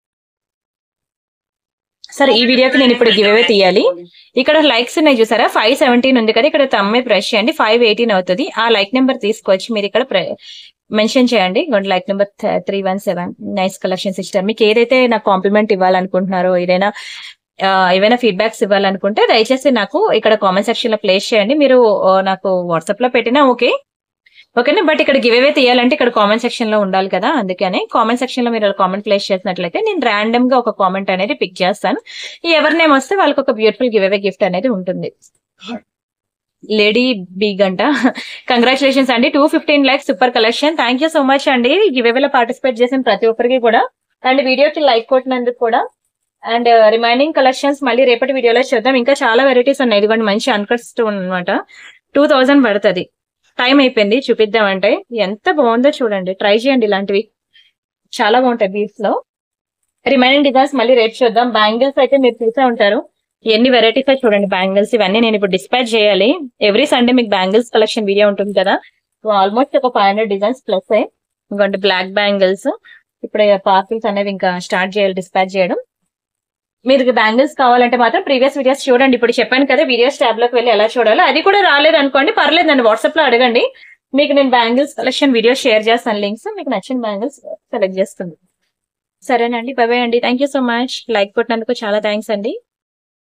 సరే ఈ వీడియోకి నేను ఇప్పుడు గివేవే తీయాలి ఇక్కడ లైక్స్ ఉన్నాయి చూసారా ఫైవ్ సెవెంటీన్ ఉంది కదా ఇక్కడ తమ్మే ప్రెస్ చేయండి ఫైవ్ ఎయిటీన్ అవుతుంది ఆ లైక్ నెంబర్ తీసుకొచ్చి మీరు ఇక్కడ మెన్షన్ చేయండి like number three one seven nice collection sister మీకు ఏదైతే నాకు కాంప్లిమెంట్ ఇవ్వాలనుకుంటున్నారో ఏదైనా ఆ, ఏవైనా ఫీడ్బ్యాక్స్ ఇవ్వాలనుకుంటే దయచేసి నాకు ఇక్కడ కామెంట్ సెక్షన్ లో ప్లేస్ చేయండి మీరు ఆ, నాకు వాట్సాప్ లో పెట్టినా ఓకే ఓకేనా బట్ ఇక్కడ గివ్ అవే తీయాలంటే ఇక్కడ కామెంట్ సెక్షన్ లో ఉండాలి కదా అందుకని కామెంట్ సెక్షన్ లో మీరు కామెంట్ ప్లేస్ చేసినట్లయితే నేను ర్యాండమ్ గా ఒక కామెంట్ అనేది పిక్ చేస్తాను ఈ ఎవరి నేమ్ వస్తే వాళ్ళకి ఒక బ్యూటిఫుల్ గివ్ అవే గిఫ్ట్ అనేది ఉంటుంది లేడీ బి గంట కంగ్రాచులేషన్స్ అండి two fifteen lakhs super collection thank you so much అండి గివ్ లో పార్టిసిపేట్ చేసిన ప్రతి ఒక్కరికి కూడా అండ్ వీడియోకి లైక్ కొట్టినందుకు కూడా అండ్ రిమైనింగ్ కలెక్షన్స్ మళ్ళీ రేపటి వీడియోలో చూద్దాం ఇంకా చాలా వెరైటీస్ ఉన్నాయి ఇదిగోండి మంచి అన్కట్ స్టోన్ అనమాట టూ థౌజండ్ పడుతుంది టైం అయిపోయింది చూపిద్దామంటే ఎంత బాగుందో చూడండి ట్రై చేయండి ఇలాంటివి చాలా బాగుంటాయి బీఫ్ లో రిమైనింగ్ డిజైన్స్ మళ్ళీ రేపు చూద్దాం బ్యాంగిల్స్ అయితే మీరు చూసే ఉంటారు ఎన్ని వెరైటీస్ చూడండి బ్యాంగిల్స్ ఇవన్నీ నేను ఇప్పుడు డిస్పాచ్ చేయాలి ఎవ్రీ సండే మీకు బ్యాంగిల్స్ కలెక్షన్ వీడియో ఉంటుంది కదా సో ఆల్మోస్ట్ ఒక ఫైవ్ హండ్రెడ్ డిజైన్స్ ప్లస్ ఇంకోటి బ్లాక్ బ్యాంగిల్స్ ఇప్పుడు పార్కిల్స్ అనేవి ఇంకా స్టార్ట్ చేయాలి డిస్పాచ్ చేయడం మీరు బ్యాంగిల్స్ కావాలంటే మాత్రం ప్రీవియస్ వీడియోస్ చూడండి ఇప్పుడు చెప్పాను కదా వీడియోస్ ట్యాబ్ లోకి వెళ్ళి ఎలా చూడాలో అది కూడా రాలేదు అనుకోండి పర్లేదు నన్ను వాట్సాప్ లో అడగండి మీకు నేను బ్యాంగిల్స్ కలెక్షన్ వీడియో షేర్ చేస్తాను లింక్స్ మీకు నచ్చిన బ్యాంగిల్స్ సెలెక్ట్ చేస్తుంది సరేనండి బై బై అండి thank you so much like కొట్టినందుకు చాలా థ్యాంక్స్ అండి